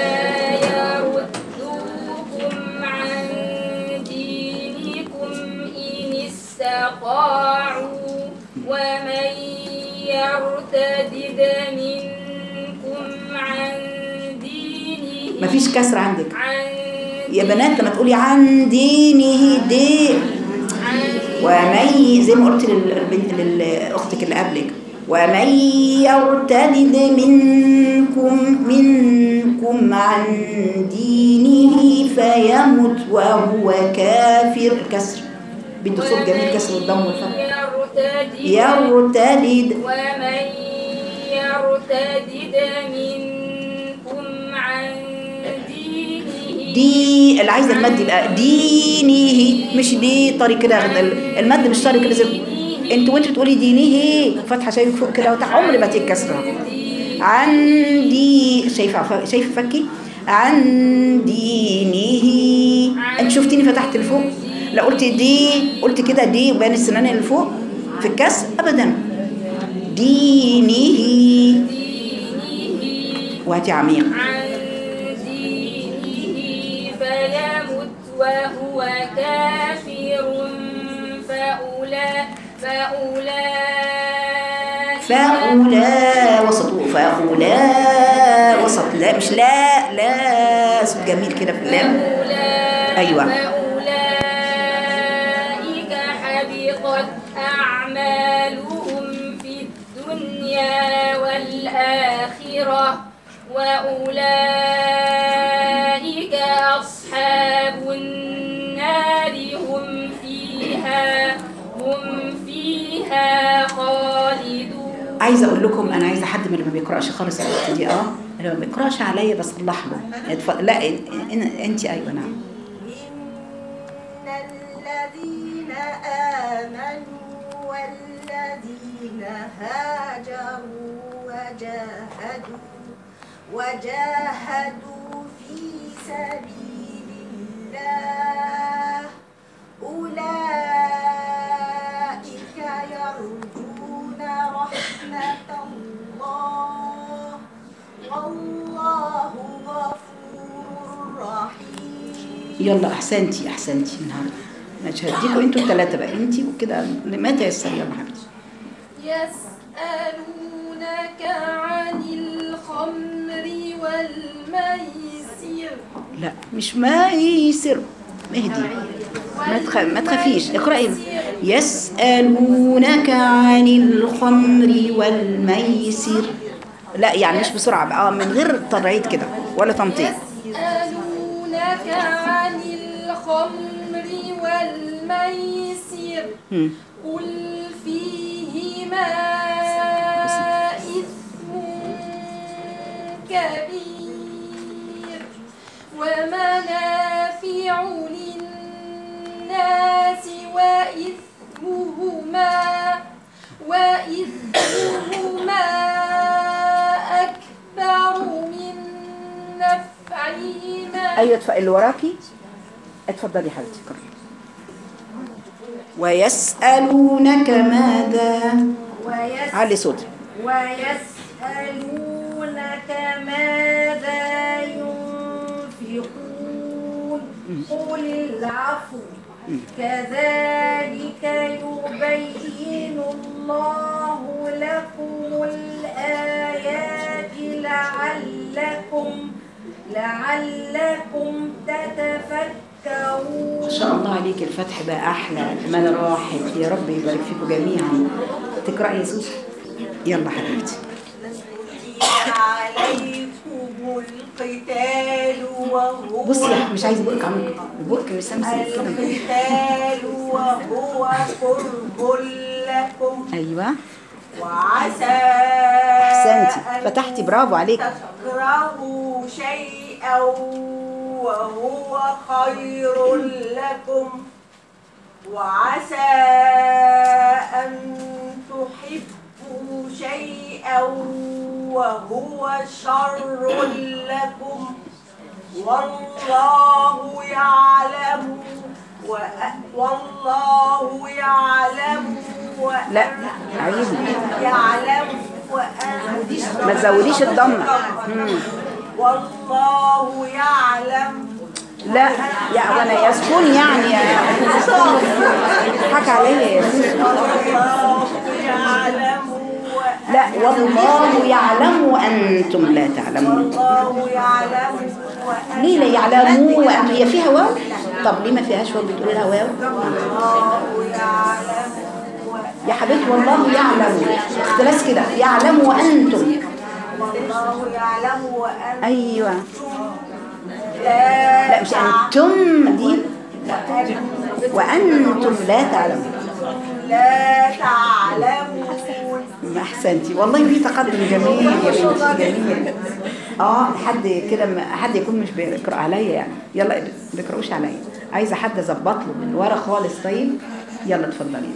يردوكم عن دينكم إن استطاعوا ومن يرتدد منكم عن دينه مفيش كسر عندك عن يا بنات لما تقولي عن دينه دي عن ومن زي ما قلت للبنت لاختك اللي قبلك ومن يرتد منكم منكم عن دينه فيمت وهو كافر الكسر بده صوت جميل كسر والضم والفتح يرتدد يرتد ومن يرتدد منكم عن دينه دي اللي عايزه المد يبقى دينه مش دي طري كده المد مش طري كده زي انت وانت بتقولي دينه فتحه شايف فوق كده وتحت عمري ما تتكسر عن دي شايفه شايفه فكي عن دينه انت شفتيني فتحت لفوق لا قلت دي قلت كده دي وبين السنان اللي فوق في الكسر ابدا دينه وهاتي عميق عن دينه فيمت وهو كافر فأولئك فأولئك فأولا وسط فأولا وسط لا مش لا لا صوت جميل كده في اللام فأولئك أيوة. فأولئك حبطت أعمالهم في الدنيا والآخرة وأولئك أصحاب النار هم فيها هم فيها خالدون عايزه اقول لكم انا عايزه حد من اللي ما بيقراش خالص الوقت دي اه اللي ما بيقراش عليا بصلح له اتف- لا إن- إن- انت ايوه نعم إن الذين آمنوا والذين هاجروا وجاهدوا وجاهدوا في سبيل الله أولئك يرجون رحمة الله والله غفور رحيم يلا احسنتي احسنتي النهارده مش هديكوا انتوا الثلاثه بقى انت وكده ما تيسر يلا حبيبتي يسألونك عن الخمر والميسر لا مش ما يسر اهدي ما تخ... ما تخافيش اقرأي يسألونك عن الخمر والميسر لا يعني مش بسرعة بقى آه، من غير ترعيد كده ولا تنطيط يسألونك عن الخمر والميسر مم. قل فيهما إثم كبير ومنافع للناس وإثمهما وإثمهما أكبر من نفعهما ايوه اتف- اللي وراكي اتفضلي حبيبتي اقرأي ويسألونك ماذا ويس علي صوتك ويسألونك ماذا ينفقون قل العفو كذلك يبين الله لكم الآيات لعلكم لعلكم تتفكرون ما شاء الله عليك الفتح بقى احلى المال راحت يا رب يبارك فيكم جميعا تقرأي يا سوسو يلا حبيبتي عليكم القتال وهو بصي يا مش عايزه بقك عميق بقك مسمسم كده القتال وهو قرب لكم ايوه وعسى احسنتي أن فتحتي برافو عليك تكرهوا شيئا وهو خير لكم وعسى أن تحبوا شيئا وهو شر لكم والله يعلم وأ- والله يعلم وأ- لا عيدي يعلم وأن ما تزوديش الضمه مم. والله يعلم لا يا وانا يسكن يعني يا حكى عليا يا سوسو والله يعلم وأن لا والله يعلم وانتم لا تعلمون والله يعلم وأن ليه لا يعلموا وأن هي فيها واو طب ليه ما فيهاش واو بتقولي لها واو الله يعلم وأن يا حبيبتي والله يعلم اختلاس كده يعلم وانتم والله يعلم وأن ايوه لا لا مش انتم دي وانتم لا تعلمون لا تعلمون ما احسنتي والله في تقدم جميل يا بنتي جميل اه حد كده ما- حد يكون مش بيقرا عليا يعني يلا ما بيقراوش عليا عايزه حد اظبط له من ورا خالص طيب يلا اتفضلي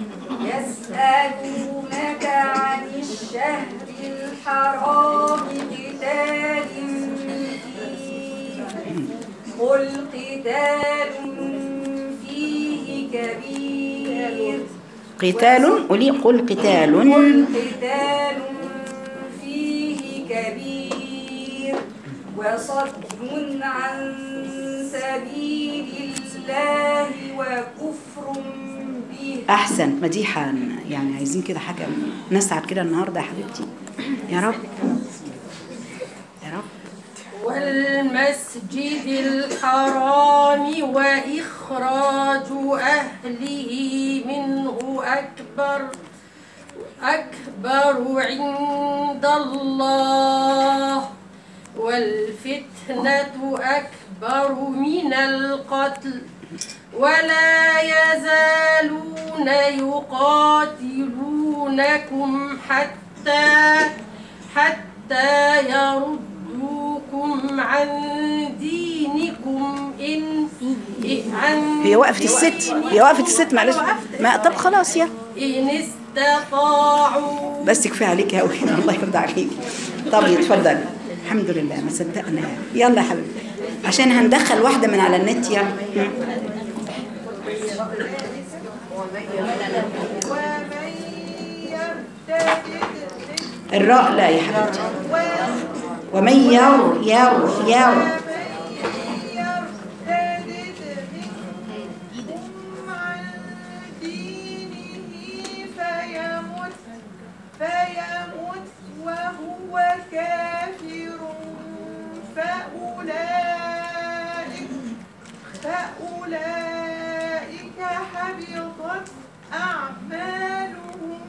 يسألونك عن الشهر الحرام قتال فيه قل قتال فيه كبير قتال قولي قل قتال قل قتال فيه كبير وصد عن سبيل بالله وكفر به احسن مديحه يعني عايزين كده حاجه نسعد كده النهارده يا حبيبتي يا رب يا رب والمسجد الحرام وإخراج أهله منه أكبر أكبر عند الله والفتنة أكبر من القتل ولا يزالون يقاتلونكم حتى حتى يردوكم عن دينكم إن عن هي وقفت الست هي وقفت الست معلش ما طب خلاص يا إن استطاعوا بس كفايه عليك يا قوي الله يرضى عليك طب اتفضل الحمد لله ما صدقنا يلا يا حبيبي عشان هندخل واحده من على النت يلا مم. ومن يرتد الراء لا يا حبيبتي ومن ير ير ير يرتد منكم عن دينه فيمت فيمت وهو كافر فأولئك فأولئك حبطت أعمالهم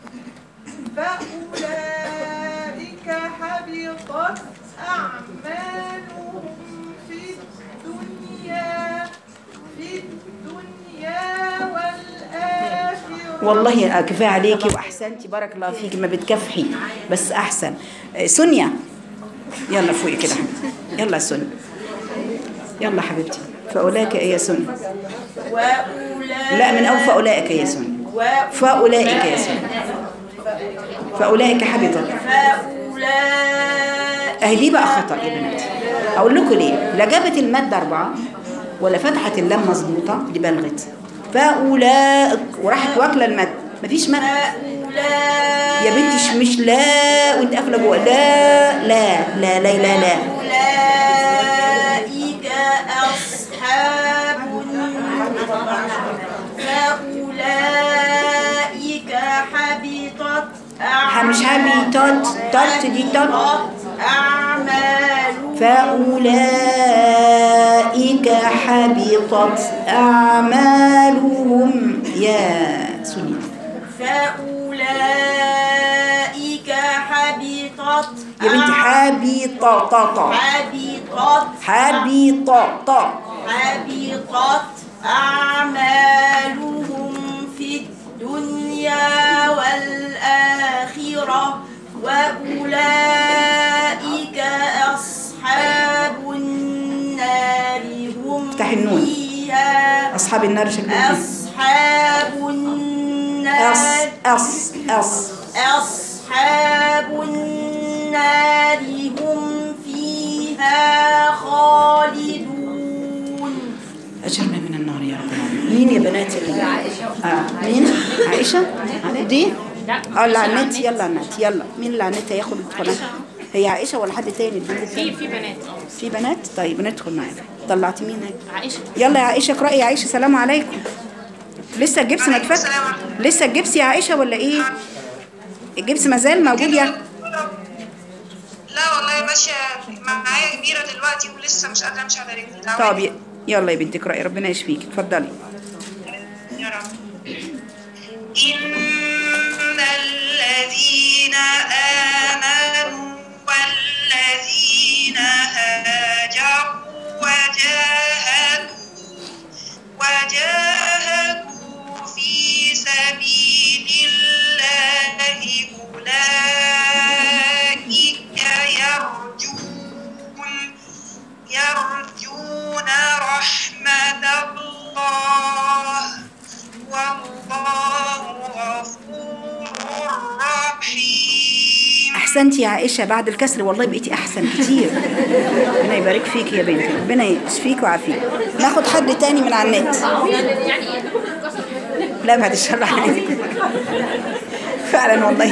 فأولئك حبطت أعمالهم في الدنيا في الدنيا والآخرة والله كفايه عليكي واحسنتي بارك الله فيكي ما بتكافحي بس احسن آه، سونيا يلا فوقي كده يلا يا سونيا يلا حبيبتي فاولئك إيه يا سونيا لا من اول فاولئك يا سونيا فاولئك يا سونيا فاولئك حبطت اهي دي بقى خطا يا بناتي اقول لكم ليه لا جابت الماده اربعه ولا فتحت اللام مظبوطه دي بلغت فاولئك وراحت واكله الماده مفيش ماده يا بنتي مش- مش لا وانت قافله جوه لا لا لا لا لا لا أولئك أصحاب فأولئك حبطت ح- مش حبيطات تات دي تات أعمالهم فأولئك حبطت أعمالهم يا سنية فأولئك حبطت يا بنتي حبيطة طا طا حبطت حبيطة طا حبطت أعمالهم في الدنيا والآخرة وأولئك أصحاب النار هم افتحي النون. فيها أصحاب النار شكلهم أصحاب أص النار أص أص أصحاب النار هم فيها خالدون أجرنا من النار يا رب العالمين مين يا بنات اللي عائشة آه. مين عائشة دي اه اللي على النت يلا على النت يلا مين اللي على النت هياخد القناة هي عائشة ولا حد تاني البنت في في بنات اه في بنات طيب ندخل معانا طلعتي مين هيك عائشه يلا يا عائشة اقرأي يا عائشة سلام عليكم لسه الجبس ما اتفك لسه الجبس يا عائشة ولا ايه الجبس ما زال موجود يا لا والله ماشية معايا كبيرة دلوقتي ولسه مش قادرة امشي على رجلي طب ي- يلا يا بنتي اقرأي ربنا يشفيك اتفضلي يا رب إن الذين آمنوا والذين هاجروا وجاهدوا وجاهدوا في سبيل الله أولئك يرجون يرجون رحمة الله والله غفور رحيم احسنتي يا عائشة بعد الكسر والله بقيتي احسن كتير ربنا يبارك فيك يا بنتي ربنا يشفيك ويعافيك ناخد حد تاني من على النت لا بعد الشر عليك فعلا والله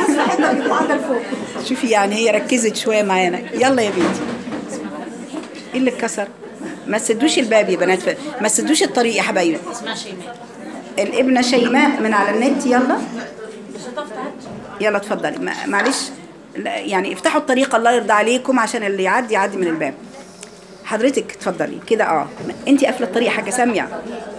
شوفي يعني هي ركزت شويه معانا يلا يا بنتي ايه اللي اتكسر ما تسدوش الباب يا بنات ف- ما تسدوش الطريق يا حبايبي اسمها شيماء الابنة شيماء من على النت يلا يلا اتفضلي ما- معلش لا، يعني افتحوا الطريق الله يرضى عليكم عشان اللي يعدي يعدي من الباب حضرتك اتفضلي كده اه انت قافله الطريق حاجه ساميه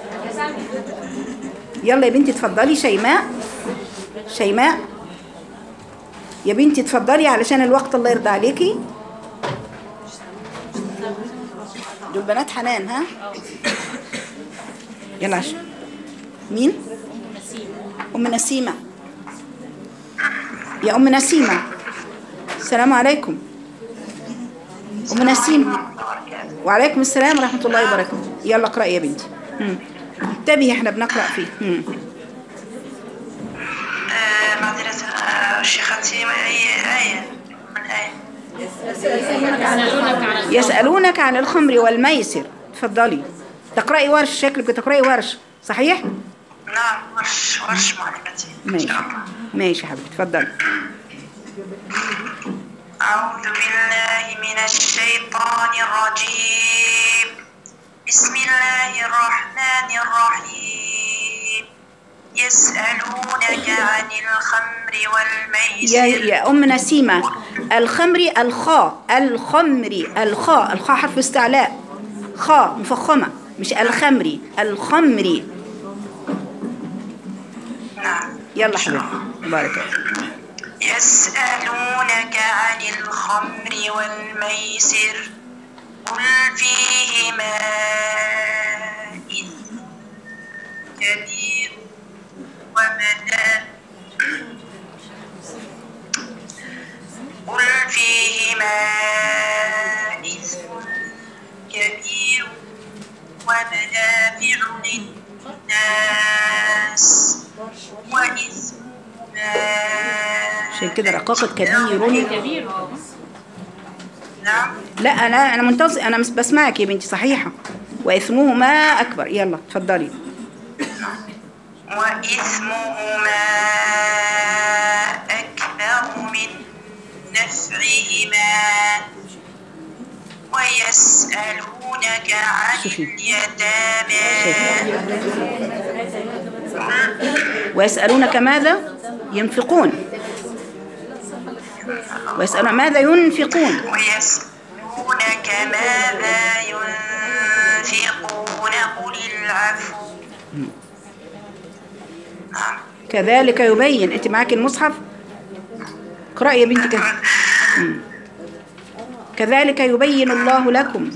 يلا يا بنتي اتفضلي شيماء شيماء يا بنتي اتفضلي علشان الوقت الله يرضى عليكي دول بنات حنان ها يلا عشان مين ام نسيمه يا ام نسيمه السلام عليكم ام نسيمه وعليكم السلام ورحمه الله وبركاته يلا اقراي يا بنتي مم. انتبهي احنا بنقرا فيه مم. آه، معذرة آه، شيختي أي آية من آية يسالونك عن الخمر والميسر اتفضلي تقراي ورش شكلك بتقراي ورش صحيح نعم ورش ورش معلمتي إن ماشي شاء الله ماشي يا حبيبتي اتفضلي أعوذ بالله من الشيطان الرجيم بسم الله الرحمن الرحيم يسألونك عن الخمر يا والميسر يا ام نسيمه الخمر الخاء الخمر الخاء الخاء حرف استعلاء خاء مفخمه مش الخمري الخمري نعم يلا حبيبتي بارك الله يسألونك عن الخمر والميسر قل فيهما إثم كبير ومنافع قل فيهما إثم كبير ومنافع للناس وإثمهما عشان كده رقاقة كبير كبير نعم لا انا انا منتظر انا مس- بسمعك يا بنتي صحيحه واثمهما اكبر يلا اتفضلي وإثمهما أكبر من نفعهما ويسألونك عن شوفي. اليتامى ويسالونك ماذا ينفقون ويسالون ماذا ينفقون ويسألونك ماذا ينفقون قل العفو نعم كذلك يبين انت معاك المصحف اقرأي يا بنتي كده مم. كذلك يبين الله لكم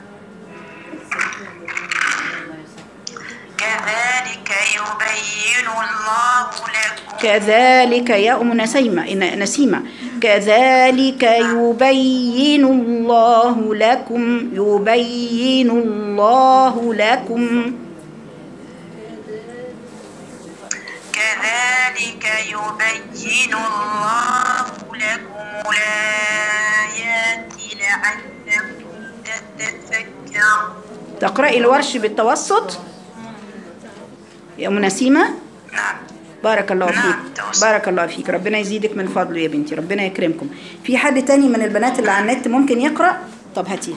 كذلك يبين الله لكم كذلك يا أم نسيمة إن- نسيمة كذلك يبين الله لكم يبين الله لكم كذلك يبين الله لكم الآيات لعلكم تتفكرون تقرأي الورش بالتوسط يا أم نسيمة نعم بارك الله نعم، فيك توسط. بارك الله فيك ربنا يزيدك من فضله يا بنتي ربنا يكرمكم في حد تاني من البنات اللي على النت ممكن يقرأ طب هاتيها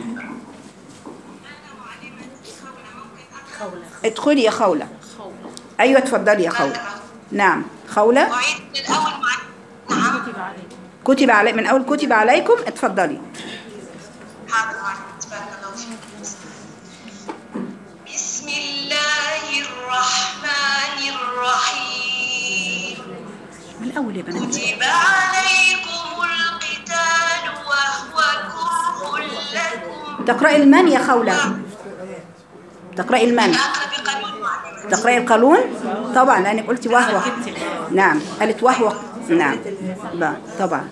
ادخلي يا خولة أيوة اتفضلي يا خولة نعم خولة وعيد من الأول مع نعم كتب علي من أول كتب عليكم اتفضلي حاضر حاضر تبارك الله فيك بسم الله الرحمن الرحيم من الأول يا بنات كتب عليكم القتال وهو كره لكم تقرأي المن يا خولة تقرأي المن أقرأ بقانون معلمة تقرأي القانون طبعا لأنك قلتي وهو نعم قالت وهو نعم لا طبعا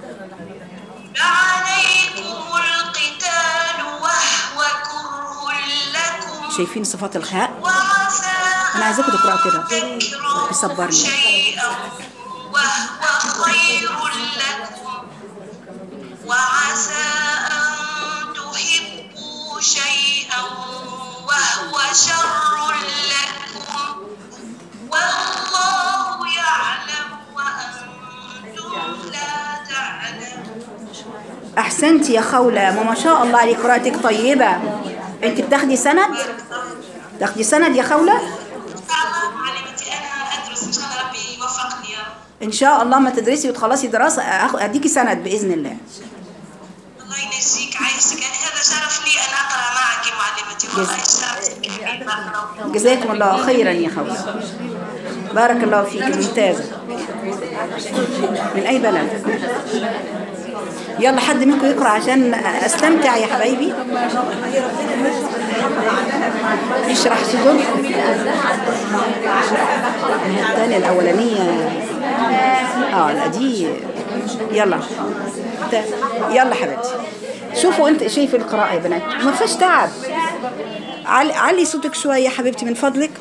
عليكم القتال وهو كره لكم شايفين صفات الخاء وعسى أنا عايزاكم تقرأوا كده تكرهوا يصبرني. شيئا وهو خير لكم وعسى أن تحبوا شيئا وهو شر لكم والله يعلم وأنتم لا تعلمون أحسنتي يا خولة ما ما شاء الله عليك قراءتك طيبة انت بتاخدي سند تاخدي سند يا خولة ان شاء الله معلمتي انا ادرس ان شاء الله ربي يوفقني يا رب ان شاء الله ما تدرسي وتخلصي دراسة أخ- اديكي سند باذن الله الله ينجيك عايشك يعني هذا شرف لي ان اقرا معك يا معلمتي والله شرف كبير بارك الله فيك. جزاكم الله خيرا يا خولة بارك الله فيك ممتازة من اي بلد يلا حد منكم يقرأ عشان استمتع يا حبايبي اشرح صدوركم الثانية الأولانية اه لا دي يلا ت- يلا حبيبتي شوفوا انت شايف القراءة يا بنات ما فيهاش تعب علي, علي صوتك شوية يا حبيبتي من فضلك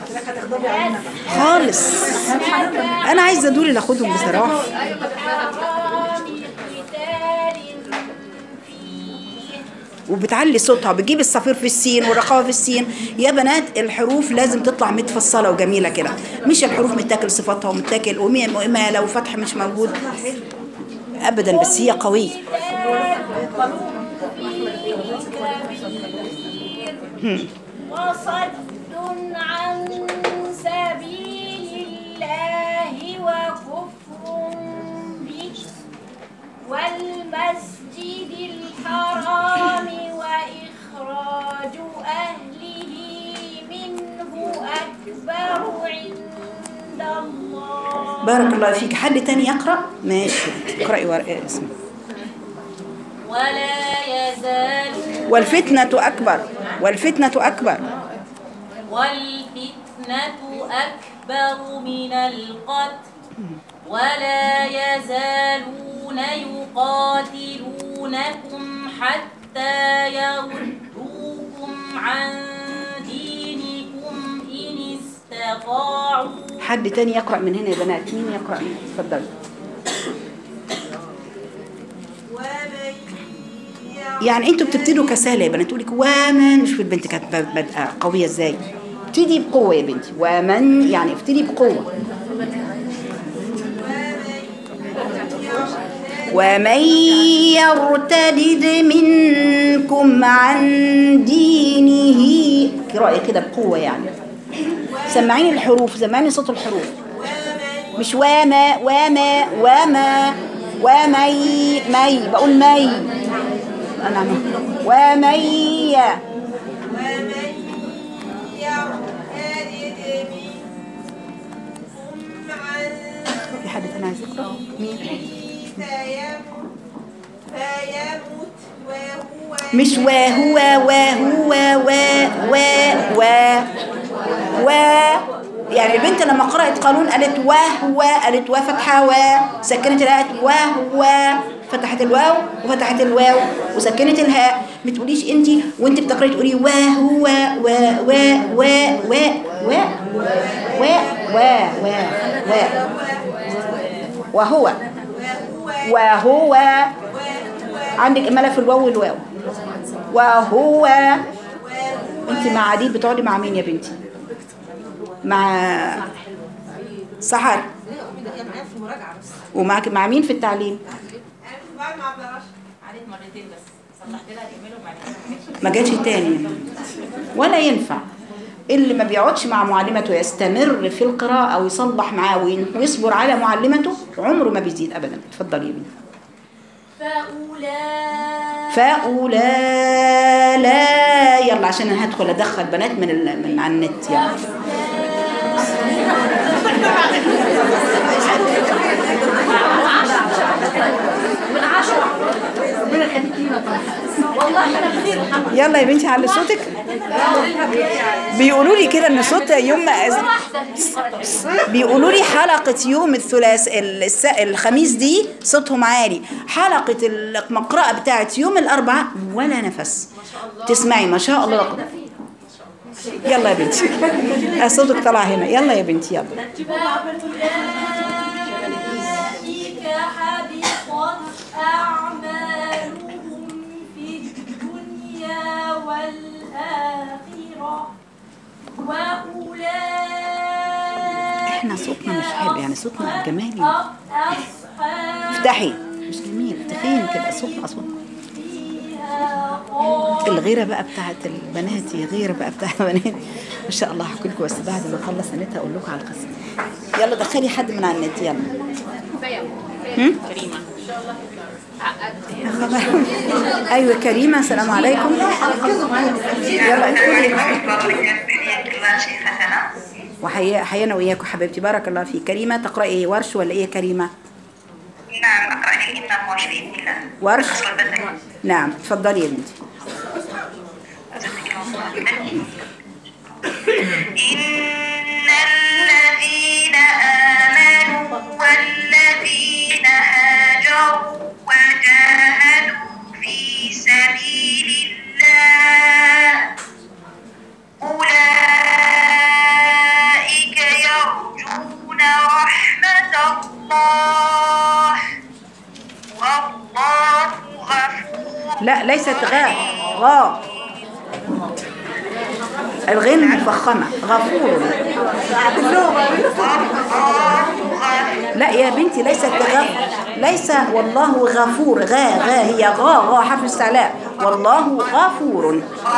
خالص انا عايزة دول اللي اخدهم بصراحة حرام قتال فيه وبتعلي صوتها بتجيب الصفير في السين والرخاوة في السين يا بنات الحروف لازم تطلع متفصلة وجميلة كده مش الحروف متاكل صفاتها ومتاكل وإمالة وفتح مش موجود أبدا بس هي قوية وصد عن سبيل الله وكفر به والمسجد الحرام وإخراج أهله منه أكبر عند الله بارك الله فيك حد تاني يقرأ ماشي اقرأي ورقة اسمه ولا يزال والفتنة أكبر والفتنة أكبر والفتنة أكبر من القتل ولا يزالون يقاتلونكم حتى يردوكم عن دينكم إن استطاعوا حد تاني يقرأ من هنا يا بنات مين يقرأ اتفضلي يعني انتوا بتبتدوا كسالة يا بنات تقول لك ومن شوف البنت كانت ب- بادئه قويه ازاي ابتدي بقوه يا بنتي ومن يعني ابتدي بقوه ومن يرتد منكم عن دينه قراءة كده بقوة يعني سمعيني الحروف سمعيني صوت الحروف مش وما وما وما ومي مي بقول مي انا عمل ومي في حد تاني عايز يقرا مين فيموت وهو مش وهو وهو و و و و يعني البنت لما قرأت قانون قالت وهو قالت و فتحة و سكنت الهاء وهو فتحت الواو وفتحت الواو وسكنت الهاء ما تقوليش انت وانت بتقرأي تقولي وهو و و و و و و و و و وهو وهو عندك إمالة في الواو والواو وهو انت مع عديد بتقعدي مع مين يا بنتي مع سحر ومعك مع مين في التعليم ما جاتش تاني ولا ينفع اللي ما بيقعدش مع معلمته يستمر في القراءة أو يصلح معاه وين- ويصبر على معلمته عمره ما بيزيد أبدا اتفضلي يا بنتي فأولئك فأولى لا يلا عشان انا هدخل ادخل بنات من ال... من على النت يلا يلا يا بنتي على صوتك بيقولوا لي كده ان صوت يوم بيقولوا لي حلقة يوم الثلاث الس- الخميس دي صوتهم عالي حلقة المقرأة بتاعت يوم الأربعاء ولا نفس تسمعي ما شاء الله لكم يلا يا بنتي آه، صوتك طلع هنا يلا يا بنتي يلا أولئك حبطت أعمالهم في الدنيا والآخرة وأولئك احنا صوتنا مش حلو يعني صوتنا جمالي أصحاب افتحي مش جميل تخين كده صوتنا اصوات فيها خالدون الغيرة بقى بتاعت البنات هي غيرة بقى بتاعت البنات ما شاء الله هحكي لكم بس بعد ما اخلص النت هقول لكم على القصة يلا دخلي حد من على النت يلا هم؟ يا خبر ايوه كريمه السلام عليكم يلا ادخلي وحيا حيانا وياكم حبيبتي بارك الله فيك كريمه تقراي ايه ورش ولا ايه يا كريمه نعم أقرأ في إنه ورش بإذن الله ورش أصل البدن نعم اتفضلي يا بنتي إن الذين آمنوا والذين هاجروا وجاهدوا في سبيل الله أولئك يرجون رحمة الله والله غفور لا ليست غاء غاء الغين مفخمه غفور لا يا بنتي ليست غ ليس والله غفور غا غا هي غا غا حرف استعلاء والله غفور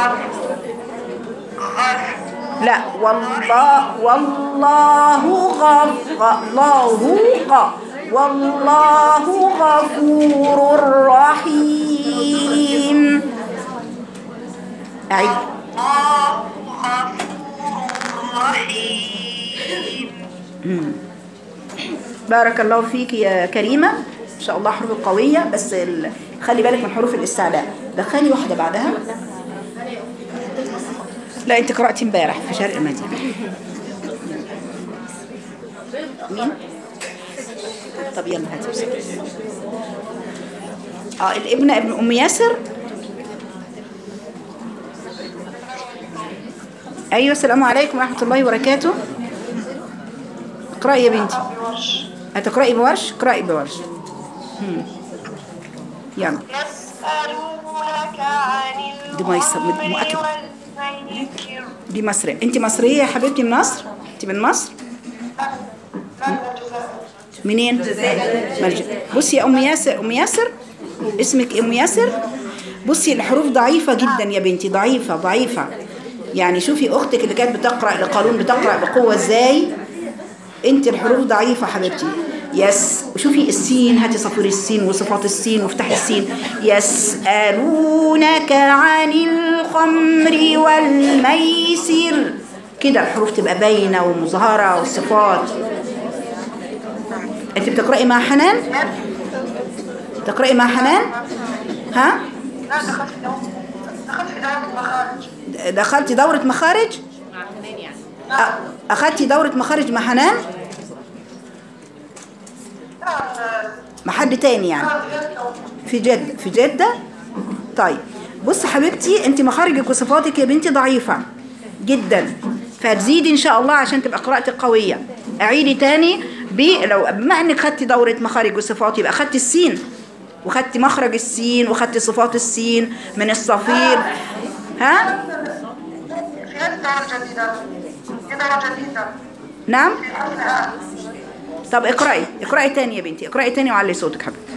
لا والله والله غف الله غ والله غفور رحيم أعيد الله غفور رحيم بارك الله فيك يا كريمة إن شاء الله حروف قوية بس ال... خلي بالك من حروف الاستعلاء دخلي واحدة بعدها لا أنت قرأتي امبارح في شرق المدينة مين؟ طب يلا هاتي بسرعة. اه الابن ابن أم ياسر أيوة السلام عليكم ورحمة الله وبركاته اقرأي يا بنتي هتقرأي بورش؟ اقرأي بورش هم. يلا يسألونك عن دي ما يص- الخمر مؤكد. والميسر دي مصرية انت مصرية يا حبيبتي من مصر؟ انت من مصر؟ منين؟ ملج... بصي يا ام ياسر ام ياسر اسمك ام ياسر بصي الحروف ضعيفة جدا يا بنتي ضعيفة ضعيفة يعني شوفي اختك اللي كانت بتقرأ لقانون بتقرأ بقوة ازاي انت الحروف ضعيفة حبيبتي يس وشوفي السين هاتي صفير السين وصفات السين وافتحي السين يسألونك عن الخمر والميسر كده الحروف تبقى باينة ومظهرة والصفات انت بتقرأي مع حنان تقرأي مع حنان ها لا دخلت في دورة دخلت في دورة المخارج دخلتي دورة مخارج أ- أخدتي دورة مخارج مع حنان مع حد تاني يعني في جدة في جدة طيب بص حبيبتي انت مخارجك وصفاتك يا بنتي ضعيفة جدا فهتزيدي ان شاء الله عشان تبقى قراءتك قوية اعيدي تاني ب لو بما انك خدتي دورة مخارج وصفات يبقى خدتي السين وخدتي مخرج السين وخدتي صفات السين من الصفير ها في هذه الدورة الجديدة في دورة جديدة نعم في حرف الآن طب اقرأي اقرأي تاني يا بنتي اقرأي تاني وعلي صوتك حبيبتي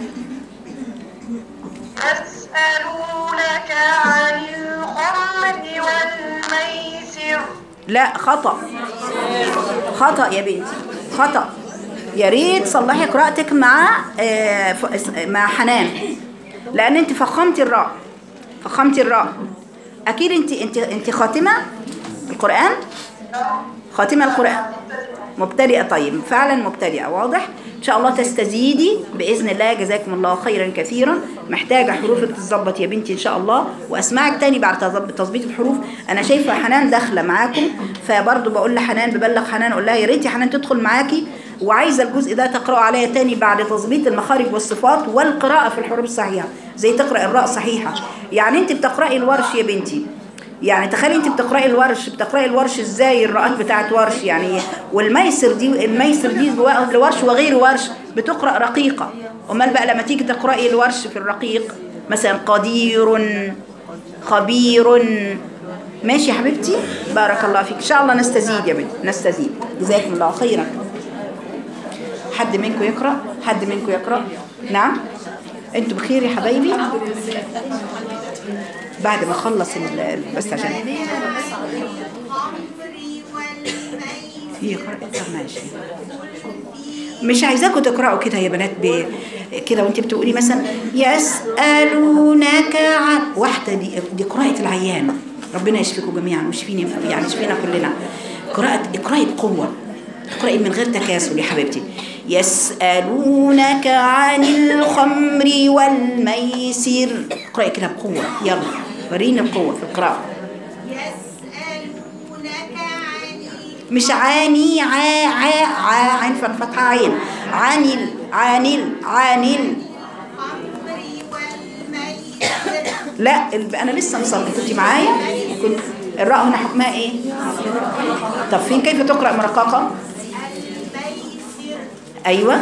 يسألونك عن الخمر والميسر لا خطأ خطأ يا بنتي خطأ يا ريت صلحي قراءتك مع آه، ف- مع حنان لان انت فخمتي الراء فخمتي الراء اكيد انت انت انت خاتمه القران خاتمه القران مبتدئه طيب فعلا مبتدئه واضح ان شاء الله تستزيدي باذن الله جزاكم الله خيرا كثيرا محتاجه حروفك تتظبط يا بنتي ان شاء الله واسمعك تاني بعد تظب- تظبيط الحروف انا شايفه حنان داخله معاكم فبرضه بقول لحنان ببلغ حنان اقول لها يا ريت يا حنان تدخل معاكي وعايزه الجزء ده تقراه عليا تاني بعد تظبيط المخارج والصفات والقراءه في الحروف الصحيحه زي تقرا الراء صحيحه يعني انت بتقراي الورش يا بنتي يعني تخيلي انت بتقراي الورش بتقراي الورش ازاي الرؤات بتاعت ورش يعني والميسر دي الميسر دي الورش وغير ورش بتقرا رقيقه امال بقى لما تيجي تقراي الورش في الرقيق مثلا قدير خبير ماشي يا حبيبتي بارك الله فيك ان شاء الله نستزيد يا بنت نستزيد جزاكم الله خيرا حد منكم يقرا حد منكم يقرا نعم انتوا بخير يا حبايبي بعد ما اخلص ال- بس عشان في قراءة ماشي مش عايزاكم تقرأوا كده يا بنات ب... كده وانت بتقولي مثلا يسألونك عن واحدة دي, دي قراءة العيان ربنا يشفيكم جميعا ويشفيني يعني يشفينا كلنا قراءة اقرأي بقوة اقرأي من غير تكاسل يا حبيبتي يسألونك عن الخمر والميسر اقرأي كده بقوة يلا وريني القوة في القراءة يسألونك عن مش عاني ع ع ع عين فتحة عين عن ال عن ال عن ال الخمر والميسر لا ال- انا لسه مصلي كنت معايا كنت الراء هنا حكمها ايه طب فين كيف تقرا مرققه الميسر ايوه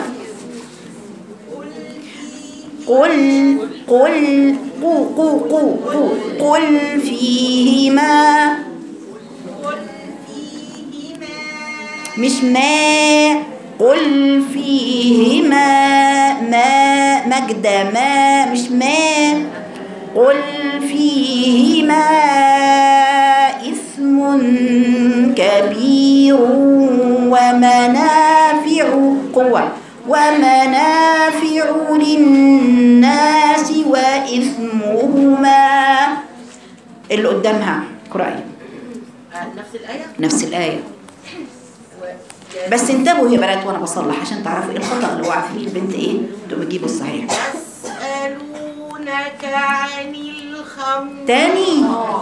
قل قل قو قو قو قو قل فيهما قل فيهما مش ما قل فيهما ما مجد ما مش ما قل فيهما إثم كبير ومنافع قوة ومنافع للناس وإثمهما اللي قدامها قرأي نفس الآية نفس الآية بس انتبهوا يا بنات وانا بصلح عشان تعرفوا ايه الخطأ اللي وقعت فيه البنت ايه تقوم تجيبوا الصحيح يسألونك عن الخمر تاني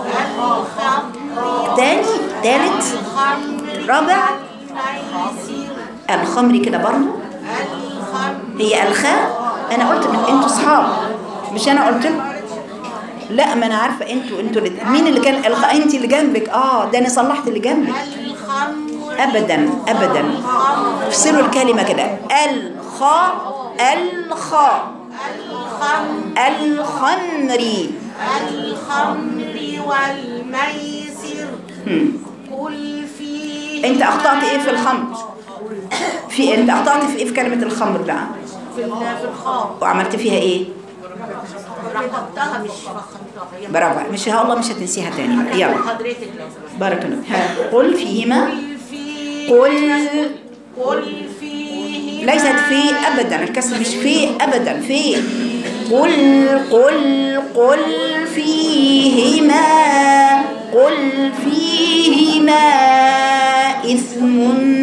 تاني تالت الخمر رابع والميسر الخمر كده برضه الخمر هي الخاء انا قلت من انتوا صحاب مش انا قلت لكم لا ما انا عارفه انتوا انتوا اللي مين اللي كان الخاء انت اللي جنبك اه ده انا صلحت اللي جنبك الخمر ابدا ابدا افصلوا الكلمه كده الخاء الخاء الخمر الخمر الخمر والميسر هم. قل فيه انت اخطأت ايه في الخمر في انت اخطأت في ايه في كلمة الخمر بقى في ال- في الخاء وعملت فيها ايه رقبتها مش فخمتها هي برافو مش ها الله مش هتنسيها تاني يلا حضرتك لو سمحت بارك الله ها. قل فيهما قل فيه قل قل فيه ليست في ابدا الكسر مش في ابدا في قل قل قل فيهما قل فيهما إثم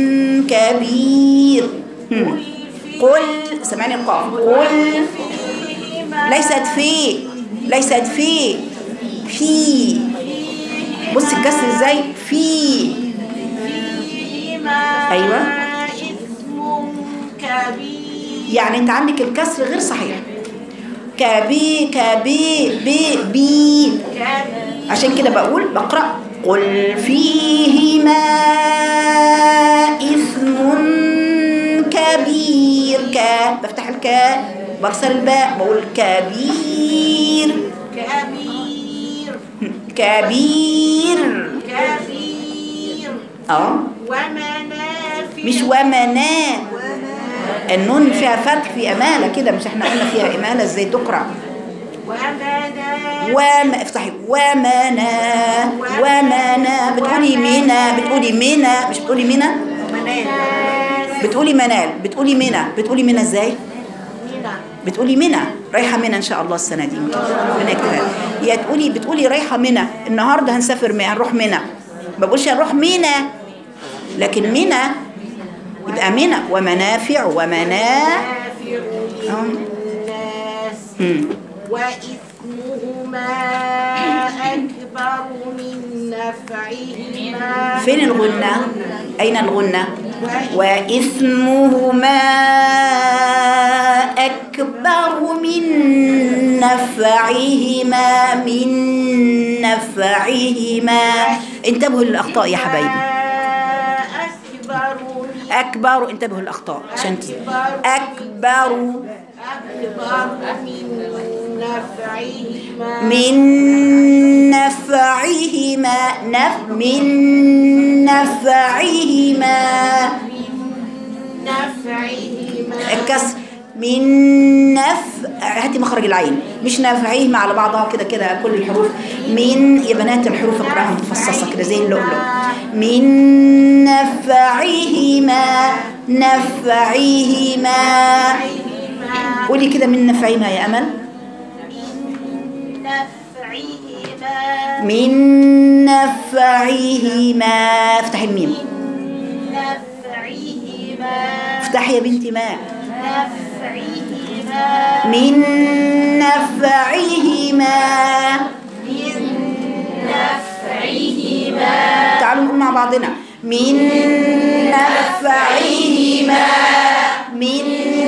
كبير هم. قل سمعني القاف قل ليست في ليست في في بص الكسر ازاي في فيهما أيوة. إثم كبير يعني انت عندك الكسر غير صحيح كبي كبي بي بي كبير عشان كده بقول بقرأ قل فيهما إثم كبير ك بفتح الكاء بكسر الباء بقول كبير كبير كبير كبير اه ومنافع مش ومنا النون فيها فتح في أمالة كده مش احنا قلنا فيها إمالة ازاي تقرأ ومنافع وما افتحي ومنا ومنا بتقولي منا بتقولي منا مش بتقولي منا بتقولي منال بتقولي منى بتقولي منى ازاي بتقولي منى رايحه منى ان شاء الله السنه دي ربنا يكتبها يا تقولي بتقولي رايحه منى النهارده هنسافر منى هنروح منى ما بقولش هنروح منى لكن منى يبقى منى ومنافع ومنا آه. الناس مم. وإثمهما أكبر من نفعهما فين الغنة أين الغنة وإثمهما أكبر من نفعهما من نفعهما انتبهوا للأخطاء يا حبايبي أكبر من أكبر انتبهوا للأخطاء عشان ت- أكبر أكبر من نفعهما من نفعهما نف من نفعهما نفعهما الكسر من نف هاتي مخرج العين مش نافعيه على بعضها كده كده كل الحروف من يا بنات الحروف اقراها متفصصه كده زي اللؤلؤ من نفعهما نفعهما قولي كده من نفعهما يا امل نفعهما من نفعهما افتحي الميم نفعهما افتحي يا بنتي ما نفعهما من نفعهما تعالوا نقول مع بعضنا من نفعهما من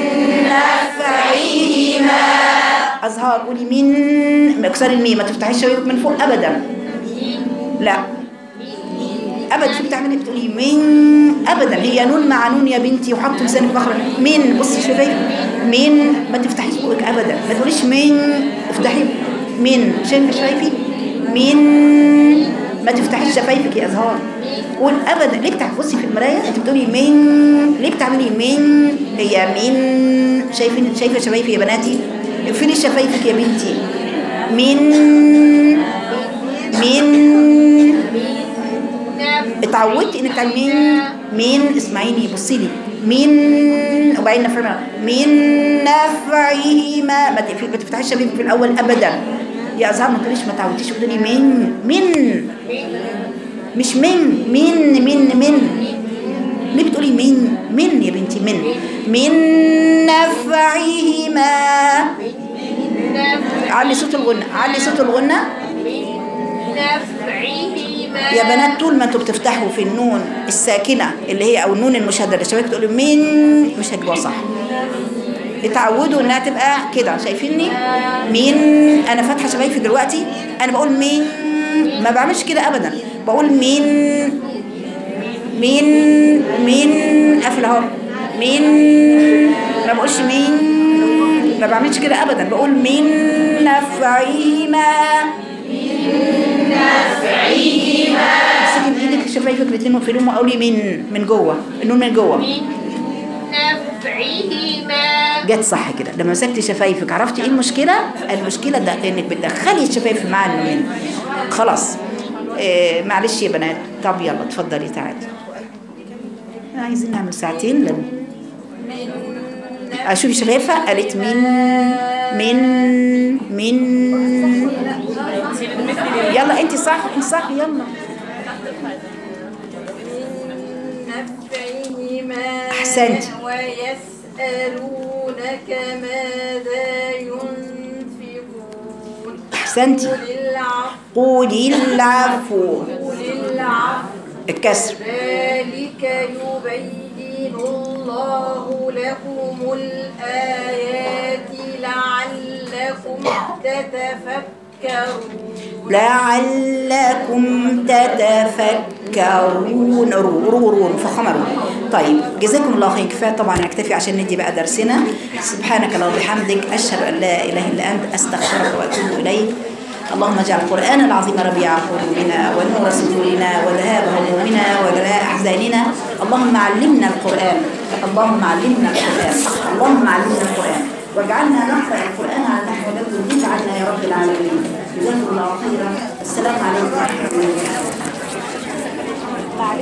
نفعهما أزهار قولي من اكسري الميم ما تفتحيش شبابك من فوق أبدا لا ابدا شو بتعملي بتقولي من ابدا هي نون مع نون يا بنتي وحط لسانك مخرج من بصي شوفي من ما تفتحيش بقك ابدا ما تقوليش من افتحي من شايفه شفايفي من ما تفتحيش شفايفك يا ازهار قول ابدا ليه بتعملي بصي في المرايه انت بتقولي من ليه بتعملي من هي من شايفين شايفه شفايفي يا بناتي اقفلي شفايفك يا بنتي من من اتعودتي انك تعملي من من اسمعيني بصي لي من وبعدين نفعهما من نفعهما ما تقفلي- ما تفتحيش شبابك في الاول ابدا يا ازهار ما تقوليش ما تعوديش تقولي من من مش من من من من ليه بتقولي من من يا بنتي من من نفعهما علي صوت الغنى علي صوت الغنى نفعهما يا بنات طول ما انتوا بتفتحوا في النون الساكنه اللي هي او النون المشدده شباب تقولوا من مش هتجيبوها صح اتعودوا انها تبقى كده شايفيني من انا فاتحه شفايفي دلوقتي انا بقول من ما بعملش كده ابدا بقول من من من قافل اهو من ما بقولش من ما بعملش كده ابدا بقول من نفعهما امسكي بايدك شفايفك الاثنين وقفليهم وقولي من من جوه النون من جوه نفعهما جت صح كده لما مسكتي شفايفك عرفتي ايه المشكله المشكله ده انك بتدخلي الشفايف مع النون خلاص إيه معلش يا بنات طب يلا اتفضلي تعالي عايزين نعمل ساعتين لن اشوفي شفايفها قالت من من من يلا انت صح انت صح يلا نفعهما أحسنت. ويسألونك ماذا ينفقون احسنتي قل العفو قولي العفو قل العفو الكسر ذلك يبين الله لكم الآيات لعلكم تتفكرون لعلكم تتفكرون رو رو رو فخمروا طيب جزاكم الله خير كفايه طبعا نكتفي عشان ندي بقى درسنا سبحانك اللهم وبحمدك اشهد ان لا اله الا انت استغفرك واتوب اليك اللهم اجعل القرآن العظيم ربيع قلوبنا ونور صدورنا وذهاب همومنا وجلاء أحزاننا اللهم علمنا القرآن اللهم علمنا القرآن اللهم علمنا القرآن واجعلنا نقرأ القرآن على نحو الذي يرضيك عنا يا رب العالمين جزاكم الله خيرا السلام عليكم ورحمة الله وبركاته